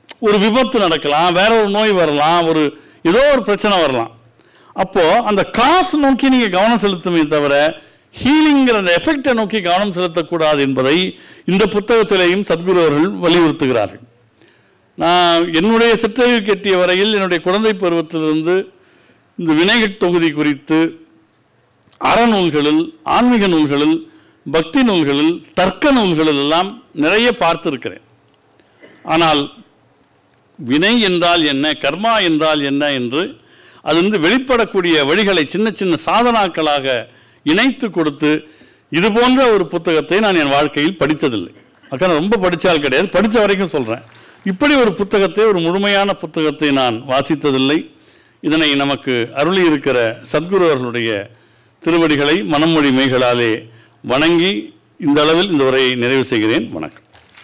A: ஒரு விபத்து நடக்கலாம் வேற ஒரு நோய் வரலாம் ஒரு ஏதோ ஒரு பிரச்சனை வரலாம் அப்போ அந்த காசு நோக்கி நீங்க கவனம் செலுத்துமே தவிர ஹீலிங்கிற அந்த எஃபெக்டை நோக்கி கவனம் செலுத்தக்கூடாது என்பதை இந்த புத்தகத்திலேயும் சத்குரு அவர்கள் வலியுறுத்துகிறார்கள் நான் என்னுடைய சிற்றறிவு கெட்டிய வரையில் என்னுடைய குழந்தை பருவத்திலிருந்து இந்த வினைகட் தொகுதி குறித்து அறநூல்களில் ஆன்மீக நூல்களில் பக்தி நூல்களில் தர்க்க நூல்களில் எல்லாம் நிறைய பார்த்திருக்கிறேன் ஆனால் வினை என்றால் என்ன கர்மா என்றால் என்ன என்று அது வந்து வெளிப்படக்கூடிய வழிகளை சின்ன சின்ன சாதனாக்களாக இணைத்து கொடுத்து இது போன்ற ஒரு புத்தகத்தை நான் என் வாழ்க்கையில் படித்ததில்லை அக்கா நான் ரொம்ப படித்தால் கிடையாது படித்த வரைக்கும் சொல்கிறேன் இப்படி ஒரு புத்தகத்தை ஒரு முழுமையான புத்தகத்தை நான் வாசித்ததில்லை இதனை நமக்கு அருளி இருக்கிற சத்குரு அவர்களுடைய திருவடிகளை மனமொழி மெய்களாலே வணங்கி இந்த அளவில் இந்த உரையை நிறைவு செய்கிறேன் வணக்கம்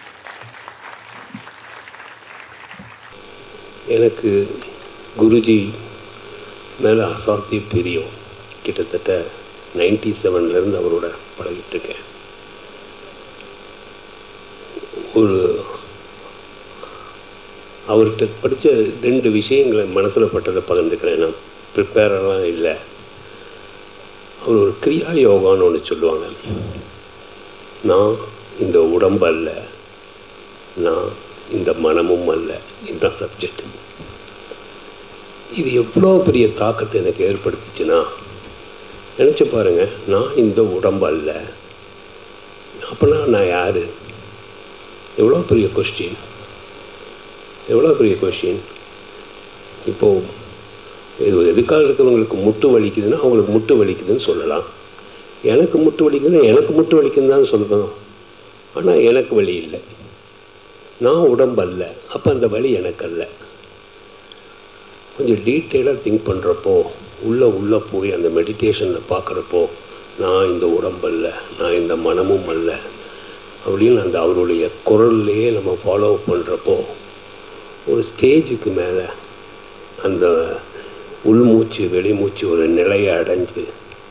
B: எனக்கு குருஜி மேலே அசாத்திய பிரியம் கிட்டத்தட்ட நைன்டி செவன்லேருந்து அவரோட பழகிட்டு இருக்கேன் ஒரு அவர்கிட்ட படித்த ரெண்டு விஷயங்களை மனசில் பட்டதை பகிர்ந்துக்கிறேன் நான் ப்ரிப்பேரெல்லாம் இல்லை அவர் ஒரு கிரியா யோகான்னு ஒன்று சொல்லுவாங்க நான் இந்த உடம்பு அல்ல நான் இந்த மனமும் அல்ல இதுதான் சப்ஜெக்ட் இது எவ்வளோ பெரிய தாக்கத்தை எனக்கு ஏற்படுத்துச்சுன்னா நினச்சி பாருங்க நான் இந்த உடம்பு அல்ல அப்போனா நான் யார் எவ்வளோ பெரிய கொஸ்டின் எவ்வளோ பெரிய கொஸ்டின் இப்போது இது எதுக்காக இருக்கிறவங்களுக்கு முட்டு வலிக்குதுன்னா அவங்களுக்கு முட்டு வலிக்குதுன்னு சொல்லலாம் எனக்கு முட்டு வலிக்குதுன்னா எனக்கு முட்டு வலிக்குதுன்னு தான் சொல்லணும் ஆனால் எனக்கு வலி இல்லை நான் உடம்பு அல்ல அப்போ அந்த வலி எனக்கு அல்ல கொஞ்சம் டீட்டெயிலாக திங்க் பண்ணுறப்போ உள்ளே உள்ளே போய் அந்த மெடிடேஷனில் பார்க்குறப்போ நான் இந்த உடம்பு அல்ல நான் இந்த மனமும் அல்ல அப்படின்னு அந்த அவருடைய குரல்லையே நம்ம ஃபாலோ பண்ணுறப்போ ஒரு ஸ்டேஜுக்கு மேலே அந்த உள்மூச்சு வெளிமூச்சு ஒரு நிலையை அடைஞ்சு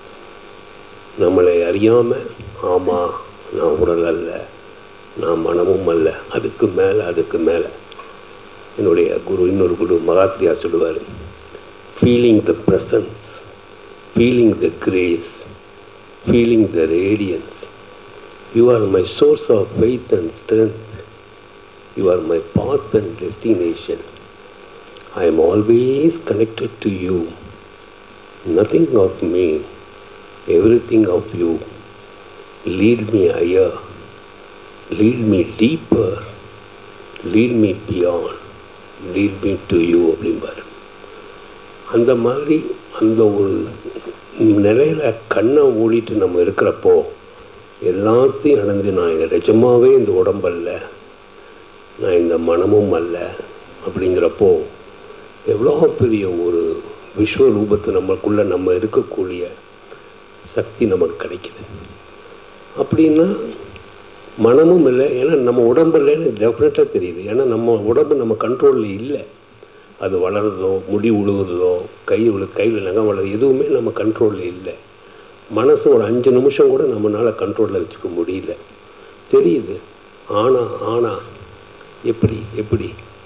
B: நம்மளை அறியாமல் ஆமாம் நான் உடல் அல்ல நான் மனமும் அல்ல அதுக்கு மேலே அதுக்கு மேலே என்னுடைய குரு இன்னொரு குரு மகாத்ரியா சொல்லுவார் feeling the presence feeling the grace feeling the radiance you are my source of faith and strength you are my path and destination I am always connected to you nothing of me everything of you lead me higher lead me deeper lead me beyond lead me to you அப்படிம்பாரு அந்த மாதிரி அந்த ஒரு நிலையில் கண்ணை மூடிட்டு நம்ம இருக்கிறப்போ எல்லாத்தையும் நடந்து நான் இந்த நிஜமாவே இந்த உடம்பல்ல நான் இந்த மனமும் அல்ல அப்படிங்கிறப்போ எவ்வளோ பெரிய ஒரு விஸ்வ ரூபத்தை நம்மளுக்குள்ளே நம்ம இருக்கக்கூடிய சக்தி நமக்கு கிடைக்குது அப்படின்னா மனமும் இல்லை ஏன்னா நம்ம உடம்பு இல்லைன்னு டெஃபினட்டாக தெரியுது ஏன்னா நம்ம உடம்பு நம்ம கண்ட்ரோலில் இல்லை அது வளருதோ முடி உழுகுறதோ கை உழு கையில் நகம் வளருது எதுவுமே நம்ம கண்ட்ரோலில் இல்லை மனசு ஒரு அஞ்சு நிமிஷம் கூட நம்மளால் கண்ட்ரோலில் வச்சுக்க முடியல தெரியுது ஆனா ஆனா எப்படி எப்படி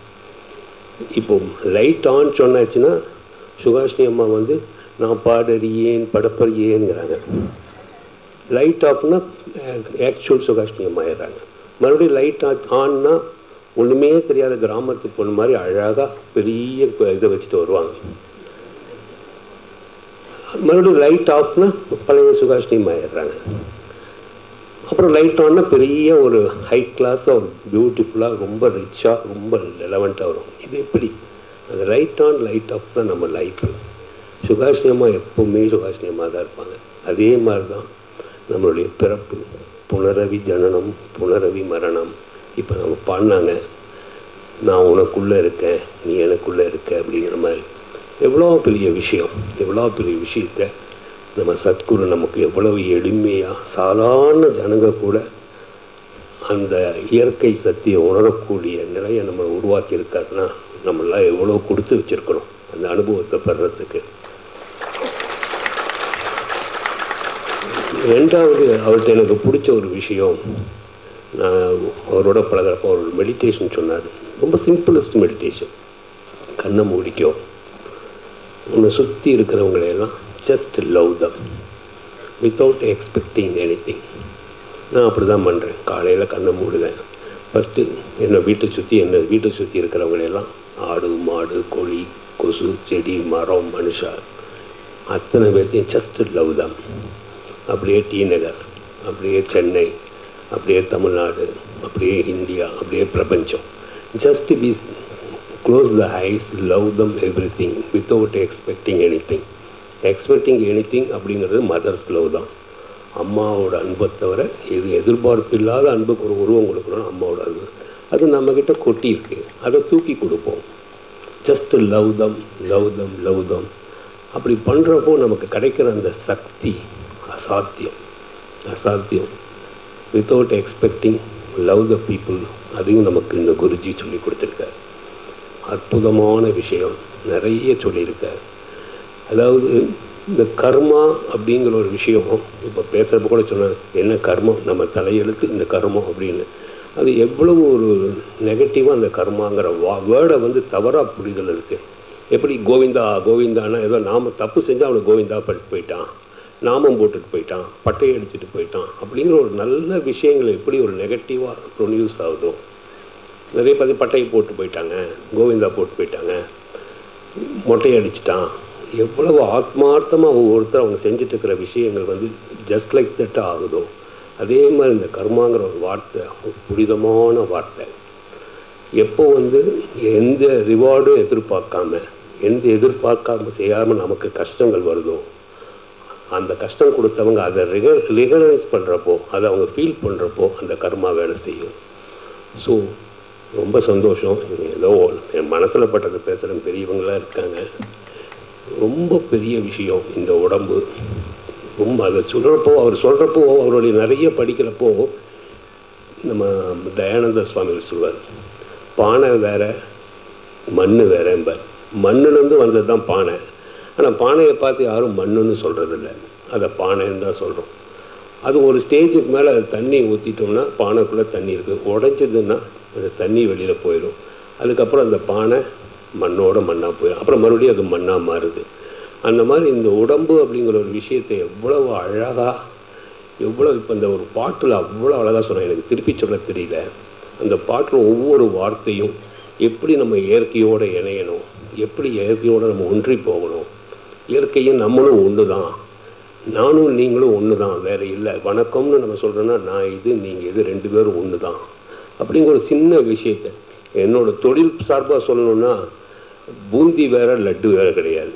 B: இப்போ லைட் ஆன் சொன்னாச்சுன்னா சுகாஷினி அம்மா வந்து நான் பாடறியேன் படப்பறியேங்கிறாங்க லைட் ஆஃப்னா ஆக்சுவல் சுகாஷ்ணியம் ஆயிடுறாங்க மறுபடியும் லைட் ஆன்னா ஒன்றுமே தெரியாத கிராமத்து பொண்ணு மாதிரி அழகாக பெரிய இதை வச்சுட்டு வருவாங்க மறுபடியும் லைட் ஆஃப்னா பழைய சுகாஷ்ணியம் ஆயிடுறாங்க அப்புறம் லைட் ஆன்னா பெரிய ஒரு ஹை கிளாஸாக ஒரு பியூட்டிஃபுல்லாக ரொம்ப ரிச்சாக ரொம்ப ரெலவெண்ட்டாக வரும் இது எப்படி அந்த லைட் ஆன் லைட் ஆஃப் தான் நம்ம லைஃப் சுகாஷ்ணியமாக எப்போவுமே சுகாஷ்ணியமாக தான் இருப்பாங்க அதே மாதிரி தான் நம்மளுடைய பிறப்பு புனரவி ஜனனம் புனரவி மரணம் இப்போ நம்ம பாடினாங்க நான் உனக்குள்ளே இருக்கேன் நீ எனக்குள்ளே இருக்க அப்படிங்கிற மாதிரி எவ்வளோ பெரிய விஷயம் எவ்வளோ பெரிய விஷயத்த நம்ம சத்குரு நமக்கு எவ்வளவு எளிமையாக சாதாரண ஜனங்க கூட அந்த இயற்கை சக்தியை உணரக்கூடிய நிலையை நம்ம உருவாக்கியிருக்காருன்னா நம்மளாம் எவ்வளோ கொடுத்து வச்சுருக்கணும் அந்த அனுபவத்தை பெறத்துக்கு ரெண்டாவது அவர்கிட்ட எனக்கு பிடிச்ச ஒரு விஷயம் நான் அவரோட பழகிறப்போ அவர் மெடிடேஷன் சொன்னார் ரொம்ப சிம்பிளஸ்ட் மெடிடேஷன் கண்ணை மூடிக்கோ உன்னை சுற்றி இருக்கிறவங்களையெல்லாம் just love them without expecting anything நான் அப்படி தான் பண்ணுறேன் காலையில் கண்ணை மூடுவேன் ஃபஸ்ட்டு என்னை வீட்டை சுற்றி என்னை வீட்டை சுற்றி இருக்கிறவங்களையெல்லாம் ஆடு மாடு கோழி கொசு செடி மரம் மனுஷா அத்தனை பேர்த்தையும் ஜஸ்ட் லவ் தான் அப்படியே டி நகர் அப்படியே சென்னை அப்படியே தமிழ்நாடு அப்படியே இந்தியா அப்படியே பிரபஞ்சம் just be close the eyes love them everything without expecting anything expecting anything அப்படிங்கிறது மதர்ஸ் லவ் தான் அம்மாவோட அன்பை தவிர இது எதிர்பார்ப்பு இல்லாத அன்புக்கு ஒரு உருவம் கொடுக்கணும் அம்மாவோட அன்பு அது நம்மக்கிட்ட கொட்டி இருக்கு அதை தூக்கி கொடுப்போம் just love them love them love them அப்படி பண்ணுறப்போ நமக்கு கிடைக்கிற அந்த சக்தி அசாத்தியம் அசாத்தியம் without expecting love the people அதையும் நமக்கு இந்த குருஜி சொல்லி கொடுத்துருக்கார் அற்புதமான விஷயம் நிறைய சொல்லியிருக்கார் அதாவது இந்த கர்மா அப்படிங்கிற ஒரு விஷயம் இப்போ பேசுகிறப்ப கூட சொன்னேன் என்ன கர்மம் நம்ம தலையெழுத்து இந்த கர்மம் அப்படின்னு அது எவ்வளவு ஒரு நெகட்டிவாக அந்த கர்மாங்கிற வா வேர்டை வந்து தவறாக புரிதல் இருக்குது எப்படி கோவிந்தா கோவிந்தானா ஏதோ நாம தப்பு செஞ்சால் அவனுக்கு கோவிந்தா பண்ணிட்டு போயிட்டான் நாமம் போட்டுட்டு போயிட்டான் பட்டையை அடிச்சுட்டு போயிட்டான் அப்படிங்கிற ஒரு நல்ல விஷயங்கள் எப்படி ஒரு நெகட்டிவாக ப்ரொடியூஸ் ஆகுதோ நிறைய பேர் பட்டையை போட்டு போயிட்டாங்க கோவிந்தா போட்டு போயிட்டாங்க மொட்டையை அடிச்சிட்டான் எவ்வளவு ஆத்மார்த்தமாக ஒவ்வொருத்தர் அவங்க செஞ்சுட்டு இருக்கிற விஷயங்கள் வந்து ஜஸ்ட் லைக் தட் ஆகுதோ அதே மாதிரி இந்த கர்மாங்கிற ஒரு வார்த்தை ஒரு புனிதமான வார்த்தை எப்போ வந்து எந்த ரிவார்டும் எதிர்பார்க்காம எந்த எதிர்பார்க்காம செய்யாமல் நமக்கு கஷ்டங்கள் வருதோ அந்த கஷ்டம் கொடுத்தவங்க அதை ரிக ரிகனைஸ் பண்ணுறப்போ அதை அவங்க ஃபீல் பண்ணுறப்போ அந்த கர்மா வேலை செய்யும் ஸோ ரொம்ப சந்தோஷம் ஏதோ என் மனசில் பட்டதை பேசுகிற பெரியவங்களாம் இருக்காங்க ரொம்ப பெரிய விஷயம் இந்த உடம்பு ரொம்ப அதை சொல்கிறப்போ அவர் சொல்கிறப்போ அவருடைய நிறைய படிக்கிறப்போ நம்ம தயானந்த சுவாமிகள் சொல்வார் பானை வேற மண் வேறம்பார் மண்ணுலேருந்து வந்தது தான் பானை ஆனால் பானையை பார்த்து யாரும் மண்ணுன்னு சொல்கிறதில்ல அதை பானைன்னு தான் சொல்கிறோம் அது ஒரு ஸ்டேஜுக்கு மேலே அது தண்ணி ஊற்றிட்டோம்னா பானைக்குள்ளே தண்ணி இருக்குது உடைஞ்சதுன்னா அந்த தண்ணி வெளியில் போயிடும் அதுக்கப்புறம் அந்த பானை மண்ணோட மண்ணாக போயிடும் அப்புறம் மறுபடியும் அது மண்ணாக மாறுது அந்த மாதிரி இந்த உடம்பு அப்படிங்கிற ஒரு விஷயத்தை எவ்வளவு அழகாக எவ்வளோ இப்போ இந்த ஒரு பாட்டில் அவ்வளோ அழகாக சொன்னேன் எனக்கு திருப்பி சொல்ல தெரியல அந்த பாட்டில் ஒவ்வொரு வார்த்தையும் எப்படி நம்ம இயற்கையோடு இணையணும் எப்படி இயற்கையோடு நம்ம ஒன்றி போகணும் இயற்கையும் நம்மளும் ஒன்று தான் நானும் நீங்களும் ஒன்று தான் வேறு இல்லை வணக்கம்னு நம்ம சொல்கிறோன்னா நான் இது நீங்கள் இது ரெண்டு பேரும் ஒன்று தான் அப்படிங்கிற ஒரு சின்ன விஷயத்தை என்னோட தொழில் சார்பாக சொல்லணும்னா பூந்தி வேற லட்டு வேற கிடையாது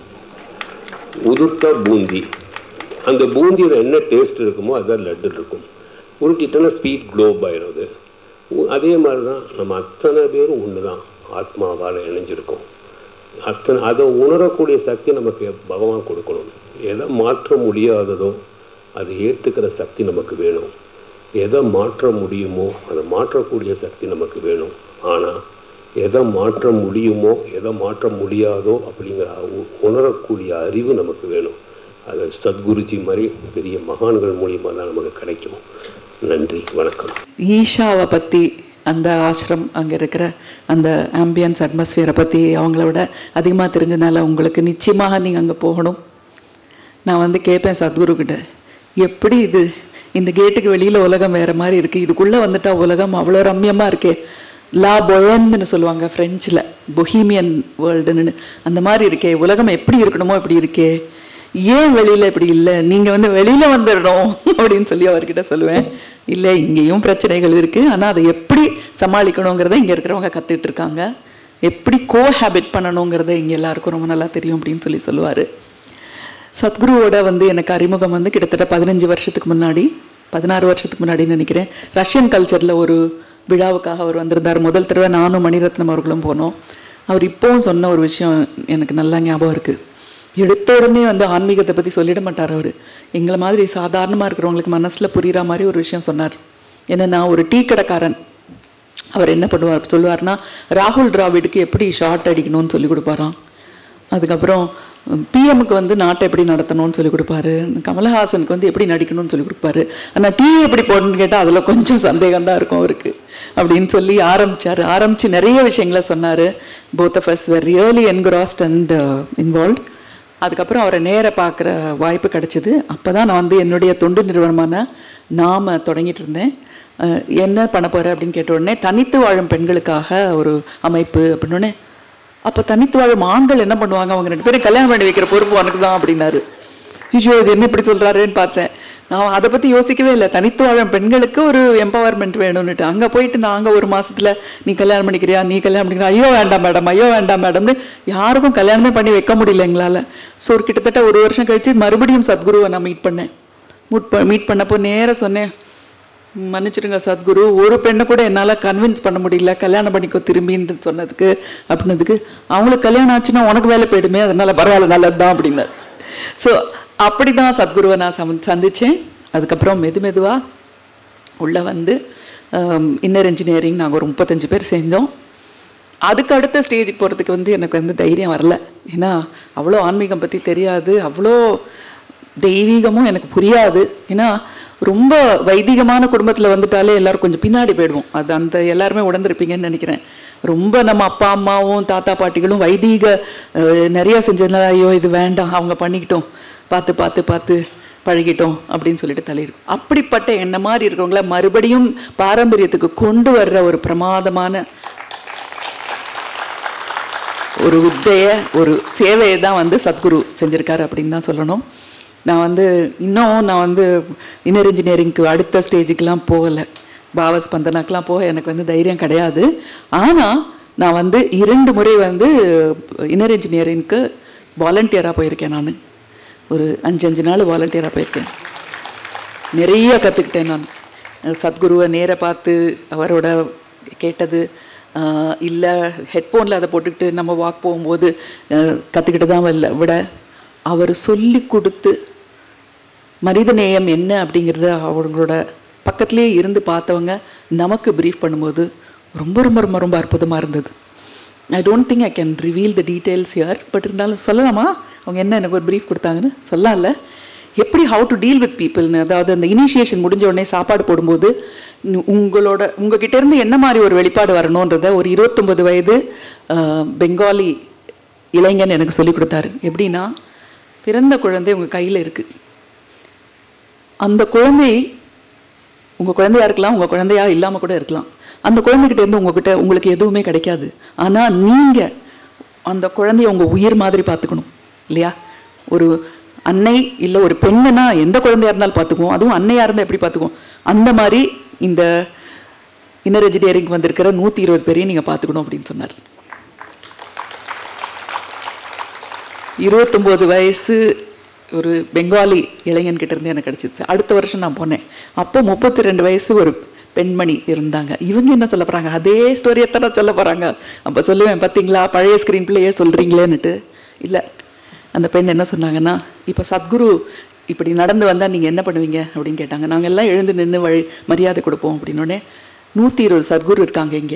B: உதுர்த்த பூந்தி அந்த பூந்தியில் என்ன டேஸ்ட் இருக்குமோ அதுதான் லட்டு இருக்கும் உருட்டிட்டோன்னா ஸ்வீட் க்ளோப் ஆயிரும் அது உ- அதே மாதிரி தான் நம்ம அத்தனை பேரும் ஒன்று தான் ஆத்மாவால் இணைஞ்சிருக்கோம் அத்தனை அதை உணரக்கூடிய சக்தி நமக்கு பகவான் கொடுக்கணும் எதை மாற்ற முடியாததோ அதை ஏற்றுக்கிற சக்தி நமக்கு வேணும் எதை மாற்ற முடியுமோ அதை மாற்றக்கூடிய சக்தி நமக்கு வேணும் ஆனால் எதை மாற்ற முடியுமோ எதை மாற்ற முடியாதோ அப்படிங்கிற உ- உணரக்கூடிய அறிவு நமக்கு வேணும் அது சத்குருஜி மாதிரி பெரிய மகான்கள் மூலியமாக தான் நமக்கு கிடைக்கும் நன்றி வணக்கம்
C: ஈஷாவை பற்றி அந்த ஆசிரம் அங்கே இருக்கிற அந்த ஆம்பியன்ஸ் அட்மாஸ்பியரை பற்றி அவங்கள விட அதிகமாக தெரிஞ்சனால உங்களுக்கு நிச்சயமாக நீங்கள் அங்கே போகணும் நான் வந்து கேட்பேன் சத்குரு கிட்ட எப்படி இது இந்த கேட்டுக்கு வெளியில் உலகம் வேறு மாதிரி இருக்குது இதுக்குள்ளே வந்துட்டா உலகம் அவ்வளோ ரம்யமாக இருக்கே லா பொயன்னு சொல்லுவாங்க ஃப்ரெஞ்சில் பொஹீமியன் வேர்ல்டுன்னு அந்த மாதிரி இருக்கே உலகம் எப்படி இருக்கணுமோ இப்படி இருக்கே ஏன் வெளியில் இப்படி இல்லை நீங்கள் வந்து வெளியில் வந்துடணும் அப்படின்னு சொல்லி அவர்கிட்ட சொல்லுவேன் இல்லை இங்கேயும் பிரச்சனைகள் இருக்குது ஆனால் அதை எப்படி சமாளிக்கணுங்கிறத இங்கே இருக்கிறவங்க கற்றுட்டு இருக்காங்க எப்படி கோஹேபிட் பண்ணணுங்கிறத இங்கே எல்லாருக்கும் ரொம்ப நல்லா தெரியும் அப்படின்னு சொல்லி சொல்லுவார் சத்குருவோட வந்து எனக்கு அறிமுகம் வந்து கிட்டத்தட்ட பதினஞ்சு வருஷத்துக்கு முன்னாடி பதினாறு வருஷத்துக்கு முன்னாடின்னு நினைக்கிறேன் ரஷ்யன் கல்ச்சரில் ஒரு விழாவுக்காக அவர் வந்திருந்தார் முதல் தடவை நானும் மணிரத்னம் அவர்களும் போனோம் அவர் இப்போவும் சொன்ன ஒரு விஷயம் எனக்கு நல்லா ஞாபகம் இருக்குது எடுத்த உடனே வந்து ஆன்மீகத்தை பற்றி சொல்லிட மாட்டார் அவர் எங்களை மாதிரி சாதாரணமாக இருக்கிறவங்களுக்கு மனசில் புரிகிற மாதிரி ஒரு விஷயம் சொன்னார் என்னன்னா ஒரு டீ கடைக்காரன் அவர் என்ன பண்ணுவார் சொல்லுவார்னா ராகுல் டிராவிடுக்கு எப்படி ஷார்ட் அடிக்கணும்னு சொல்லி கொடுப்பாராம் அதுக்கப்புறம் பிஎம்முக்கு வந்து நாட்டை எப்படி நடத்தணும்னு சொல்லி கொடுப்பாரு கமலஹாசனுக்கு வந்து எப்படி நடிக்கணும்னு சொல்லி கொடுப்பாரு ஆனால் டிவி எப்படி போடணும்னு கேட்டால் அதில் கொஞ்சம் சந்தேகம் தான் இருக்கும் அவருக்கு அப்படின்னு சொல்லி ஆரம்பிச்சார் ஆரம்பித்து நிறைய விஷயங்களை சொன்னார் both of us were really encouraged and involve அதுக்கப்புறம் அவரை நேர பார்க்குற வாய்ப்பு கிடைச்சிது அப்போ தான் நான் வந்து என்னுடைய தொண்டு நிறுவனமான நாம தொடங்கிட்டு இருந்தேன் அஹ் என்ன பண்ண போகிற அப்படின்னு கேட்ட உடனே தனித்து வாழும் பெண்களுக்காக ஒரு அமைப்பு அப்படின்னோடனே அப்போ தனித்து வாழும் ஆண்கள் என்ன பண்ணுவாங்க அவங்க ரெண்டு பேரும் கல்யாணம் பண்ணி வைக்கிற பொறுப்பு உனக்கு தான் அப்படின்னாரு ஐயோ இது என்ன இப்படி சொல்கிறாருன்னு பார்த்தேன் நான் அதை பற்றி யோசிக்கவே இல்லை தனித்து வாழும் பெண்களுக்கு ஒரு எம்பவர்மெண்ட் வேணும்னுட்டு அங்கே போயிட்டு நாங்கள் ஒரு மாசத்துல நீ கல்யாணம் பண்ணிக்கிறியா நீ கல்யாணம் பண்ணிக்கிறியா ஐயோ வேண்டாம் மேடம் ஐயோ வேண்டாம் மேடம்னு யாருக்கும் கல்யாணமே பண்ணி வைக்க முடியல எங்களால் ஸோ ஒரு கிட்டத்தட்ட ஒரு வருஷம் கழிச்சு மறுபடியும் சத்குருவை நான் மீட் பண்ணேன் மீட் மீட் பண்ணப்போ நேராக சொன்னேன் மன்னிச்சிடுங்க சத்குரு ஒரு பெண்ணை கூட என்னால் கன்வின்ஸ் பண்ண முடியல கல்யாணம் பண்ணிக்கோ திரும்பின்னு சொன்னதுக்கு அப்படின்னதுக்கு அவங்களுக்கு கல்யாணம் ஆச்சுன்னா உனக்கு வேலை போயிடுமே அதனால பரவாயில்ல நல்லது தான் அப்படின்னாரு ஸோ அப்படி தான் சத்குருவை நான் சம சந்தித்தேன் அதுக்கப்புறம் மெது மெதுவாக உள்ளே வந்து இன்னர் இன்ஜினியரிங் நாங்கள் ஒரு முப்பத்தஞ்சு பேர் செஞ்சோம் அதுக்கு அடுத்த ஸ்டேஜுக்கு போகிறதுக்கு வந்து எனக்கு வந்து தைரியம் வரல ஏன்னா அவ்வளோ ஆன்மீகம் பற்றி தெரியாது அவ்வளோ தெய்வீகமும் எனக்கு புரியாது ஏன்னா ரொம்ப வைதிகமான குடும்பத்தில் வந்துட்டாலே எல்லாரும் கொஞ்சம் பின்னாடி போயிடுவோம் அது அந்த எல்லாருமே உணர்ந்திருப்பீங்கன்னு நினைக்கிறேன் ரொம்ப நம்ம அப்பா அம்மாவும் தாத்தா பாட்டிகளும் வைதீக அஹ், நிறைய செஞ்சதுனால ஐயோ இது வேண்டாம் அவங்க பண்ணிக்கிட்டோம் பார்த்து பார்த்து பார்த்து பழகிட்டோம் அப்படின்னு சொல்லிட்டு தள்ளியிருக்கும் அப்படிப்பட்ட என்ன மாதிரி இருக்கிறவங்கள மறுபடியும் பாரம்பரியத்துக்கு கொண்டு வர்ற ஒரு பிரமாதமான ஒரு வித்தைய ஒரு சேவையை தான் வந்து சத்குரு செஞ்சிருக்காரு அப்படின்னு தான் சொல்லணும் நான் வந்து இன்னும் நான் வந்து இன்னர் இன்ஜினியரிங்க்கு அடுத்த ஸ்டேஜுக்கெலாம் போகலை பாவஸ்பந்தனாக்கெலாம் போக எனக்கு வந்து தைரியம் கிடையாது ஆனால் நான் வந்து இரண்டு முறை வந்து இன்னர் இன்ஜினியரிங்க்கு வாலண்டியராக போயிருக்கேன் நான் ஒரு அஞ்சு அஞ்சு நாள் வாலண்டியராக போயிருக்கேன் நிறைய கற்றுக்கிட்டேன் நான் சத்குருவை நேர பார்த்து அவரோட கேட்டது இல்லை ஹெட்ஃபோனில் அதை போட்டுக்கிட்டு நம்ம வாக் போகும்போது கற்றுக்கிட்டு தான் இல்லை விட அவர் சொல்லி கொடுத்து மனிதநேயம் என்ன அப்படிங்கிறத அவங்களோட பக்கத்துலேயே இருந்து பார்த்தவங்க நமக்கு ப்ரீஃப் பண்ணும்போது ரொம்ப ரொம்ப ரொம்ப ரொம்ப அற்புதமாக இருந்தது I don't think I can reveal the details here but இருந்தாலும் சொல்லலாமா அவங்க என்ன எனக்கு ஒரு ப்ரீஃப் கொடுத்தாங்கன்னு சொல்லல எப்படி ஹவு டு டீல் வித் பீப்புள்னு அதாவது அந்த இனிஷியேஷன் முடிஞ்ச உடனே சாப்பாடு போடும்போது நு- உங்களோட உங்ககிட்ட இருந்து என்ன மாதிரி ஒரு வெளிப்பாடு வரணுன்றத ஒரு இருபத்தொம்பது வயது ஆஹ், பெங்காலி இளைஞன் எனக்கு சொல்லி கொடுத்தாரு எப்படின்னா பிறந்த குழந்தை உங்கள் கையில் இருக்குது அந்த குழந்தை உங்கள் குழந்தையா இருக்கலாம் உங்கள் குழந்தையா இல்லாமல் கூட இருக்கலாம் அந்த குழந்தைகிட்ட இருந்து உங்ககிட்ட உங்களுக்கு எதுவுமே கிடைக்காது ஆனால் நீங்கள் அந்த குழந்தைய உங்கள் உயிர் மாதிரி பார்த்துக்கணும் இல்லையா ஒரு அன்னை இல்லை ஒரு பெண்ணுனா எந்த குழந்தையா இருந்தாலும் பார்த்துக்குவோம் அதுவும் அன்னையாக இருந்தால் எப்படி பார்த்துக்குவோம் அந்த மாதிரி இந்த இன்னர் என்ஜினியரிங் வந்திருக்கிற நூற்றி இருபது பேரையும் நீங்கள் பார்த்துக்கணும் அப்படின்னு சொன்னார் இருபத்தொம்போது வயசு ஒரு பெங்காலி இளைஞன்கிட்ட இருந்து எனக்கு கிடச்சிச்சு அடுத்த வருஷம் நான் போனேன் அப்போ முப்பத்தி ரெண்டு வயசு ஒரு பெண்மணி இருந்தாங்க இவங்க என்ன சொல்ல போகிறாங்க அதே ஸ்டோரியை தானே சொல்ல போகிறாங்க அப்போ சொல்லுவேன் பார்த்தீங்களா பழைய ஸ்க்ரீன் பிள்ளையே சொல்கிறீங்களேன்னுட்டு இல்லை அந்த பெண் என்ன சொன்னாங்கன்னா இப்போ சத்குரு இப்படி நடந்து வந்தால் நீங்கள் என்ன பண்ணுவீங்க அப்படின்னு கேட்டாங்க நாங்கள் எல்லாம் எழுந்து நின்று வழி மரியாதை கொடுப்போம் அப்படின்னோடனே நூற்றி இருபது சத்குரு இருக்காங்க இங்கே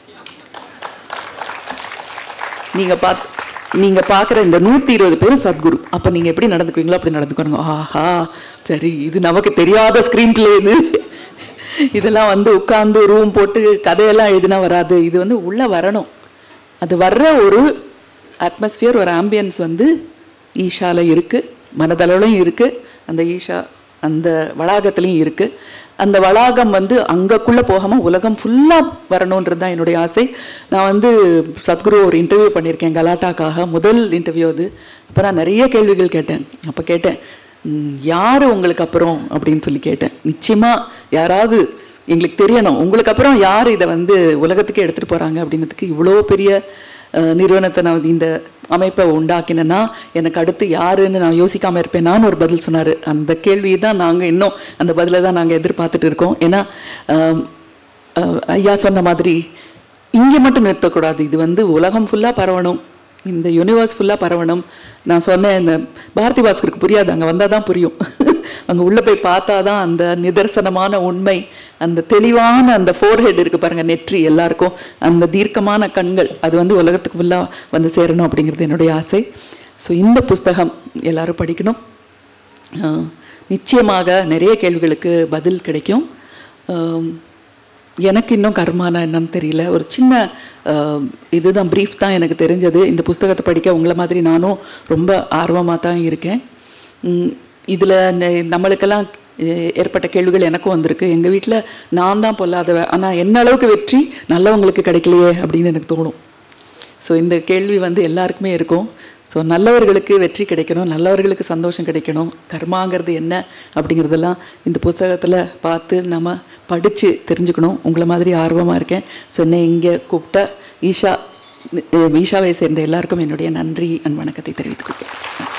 C: நீங்கள் பாத் நீங்கள் பார்க்குற இந்த நூற்றி இருபது பேரும் சத்குரு அப்போ நீங்கள் எப்படி நடந்துக்குவீங்களோ அப்படி நடந்துக்கணுங்க ஆஹா சரி இது நமக்கு தெரியாத ஸ்க்ரீன் பிளே இது இதெல்லாம் வந்து உட்காந்து ரூம் போட்டு கதையெல்லாம் எழுதினா வராது இது வந்து உள்ளே வரணும் அது வர்ற ஒரு அட்மாஸ்பியர் ஒரு ஆம்பியன்ஸ் வந்து ஈஷால இருக்குது மனதளவுலையும் இருக்குது அந்த ஈஷா அந்த வளாகத்துலேயும் இருக்குது அந்த வளாகம் வந்து அங்கக்குள்ளே போகாமல் உலகம் ஃபுல்லாக வரணுன்றது தான் என்னுடைய ஆசை நான் வந்து சத்குரு ஒரு இன்டர்வியூ பண்ணியிருக்கேன் கலாட்டாக்காக முதல் இன்டர்வியூ அது அப்போ நான் நிறைய கேள்விகள் கேட்டேன் அப்போ கேட்டேன் "ம், யாரு உங்களுக்கு அப்புறம் அப்படின்னு சொல்லி கேட்டேன் நிச்சயமாக யாராவது எங்களுக்கு தெரியணும் உங்களுக்கு அப்புறம் யார் இதை வந்து உலகத்துக்கே எடுத்துகிட்டு போகிறாங்க அப்படின்னதுக்கு இவ்வளோ பெரிய அஹ், நிறுவனத்தை நான் வந்து இந்த அமைப்பை உண்டாக்கினேன்னா எனக்கு அடுத்து யாருன்னு நான் யோசிக்காமல் இருப்பேனான்னு ஒரு பதில் சொன்னார் அந்த கேள்வியை தான் நாங்கள் இன்னும் அந்த பதிலை தான் நாங்கள் எதிர்பார்த்துட்டு இருக்கோம் ஏன்னா அஹ், அஹ், ஐயா சொன்ன மாதிரி இங்கே மட்டும் நிறுத்தக்கூடாது இது வந்து உலகம் ஃபுல்லாக பரவணும் இந்த யூனிவர்ஸ் ஃபுல்லாக பரவணும் நான் சொன்னேன் இந்த பாரதி பாஸ்கருக்கு புரியாது அங்கே வந்தால் தான் புரியும் அங்கே உள்ளே போய் பார்த்தா தான் அந்த நிதர்சனமான உண்மை அந்த தெளிவான அந்த ஃபோர்ஹெட் இருக்கு பாருங்க நெற்றி எல்லாருக்கும் அந்த தீர்க்கமான கண்கள் அது வந்து உலகத்துக்கு ஃபுல்லாக வந்து சேரணும் அப்படிங்கிறது என்னுடைய ஆசை ஸோ இந்த புஸ்தகம் எல்லாரும் படிக்கணும் அஹ், நிச்சயமாக நிறைய கேள்விகளுக்கு பதில் கிடைக்கும் அஹ், எனக்கு இன்னும் கர்மானா என்னன்னு தெரியல ஒரு சின்ன அஹ், இதுதான் ப்ரீஃப் தான் எனக்கு தெரிஞ்சது இந்த புஸ்தகத்தை படிக்க உங்களை மாதிரி நானும் ரொம்ப ஆர்வமாக தான் இருக்கேன் இதில் நம்மளுக்கெல்லாம் அஹ், ஏற்பட்ட கேள்விகள் எனக்கும் வந்திருக்கு எங்கள் வீட்டில் நான் தான் பொல்லாதவ ஆனால் என்ன அளவுக்கு வெற்றி நல்லவங்களுக்கு கிடைக்கலையே அப்படின்னு எனக்கு தோணும் ஸோ இந்த கேள்வி வந்து எல்லாருக்குமே இருக்கும் ஸோ நல்லவர்களுக்கு வெற்றி கிடைக்கணும் நல்லவர்களுக்கு சந்தோஷம் கிடைக்கணும் கர்மாங்கிறது என்ன அப்படிங்கிறதெல்லாம் இந்த புத்தகத்தில் பார்த்து நம்ம படித்து தெரிஞ்சுக்கணும் உங்களை மாதிரி ஆர்வமாக இருக்கேன் ஸோ என்னை இங்கே கூப்பிட்ட ஈஷா அஹ் ஈஷாவை சேர்ந்த எல்லாருக்கும் என்னுடைய நன்றி அண்ட் வணக்கத்தை தெரிவித்துக் கொள்கிறேன்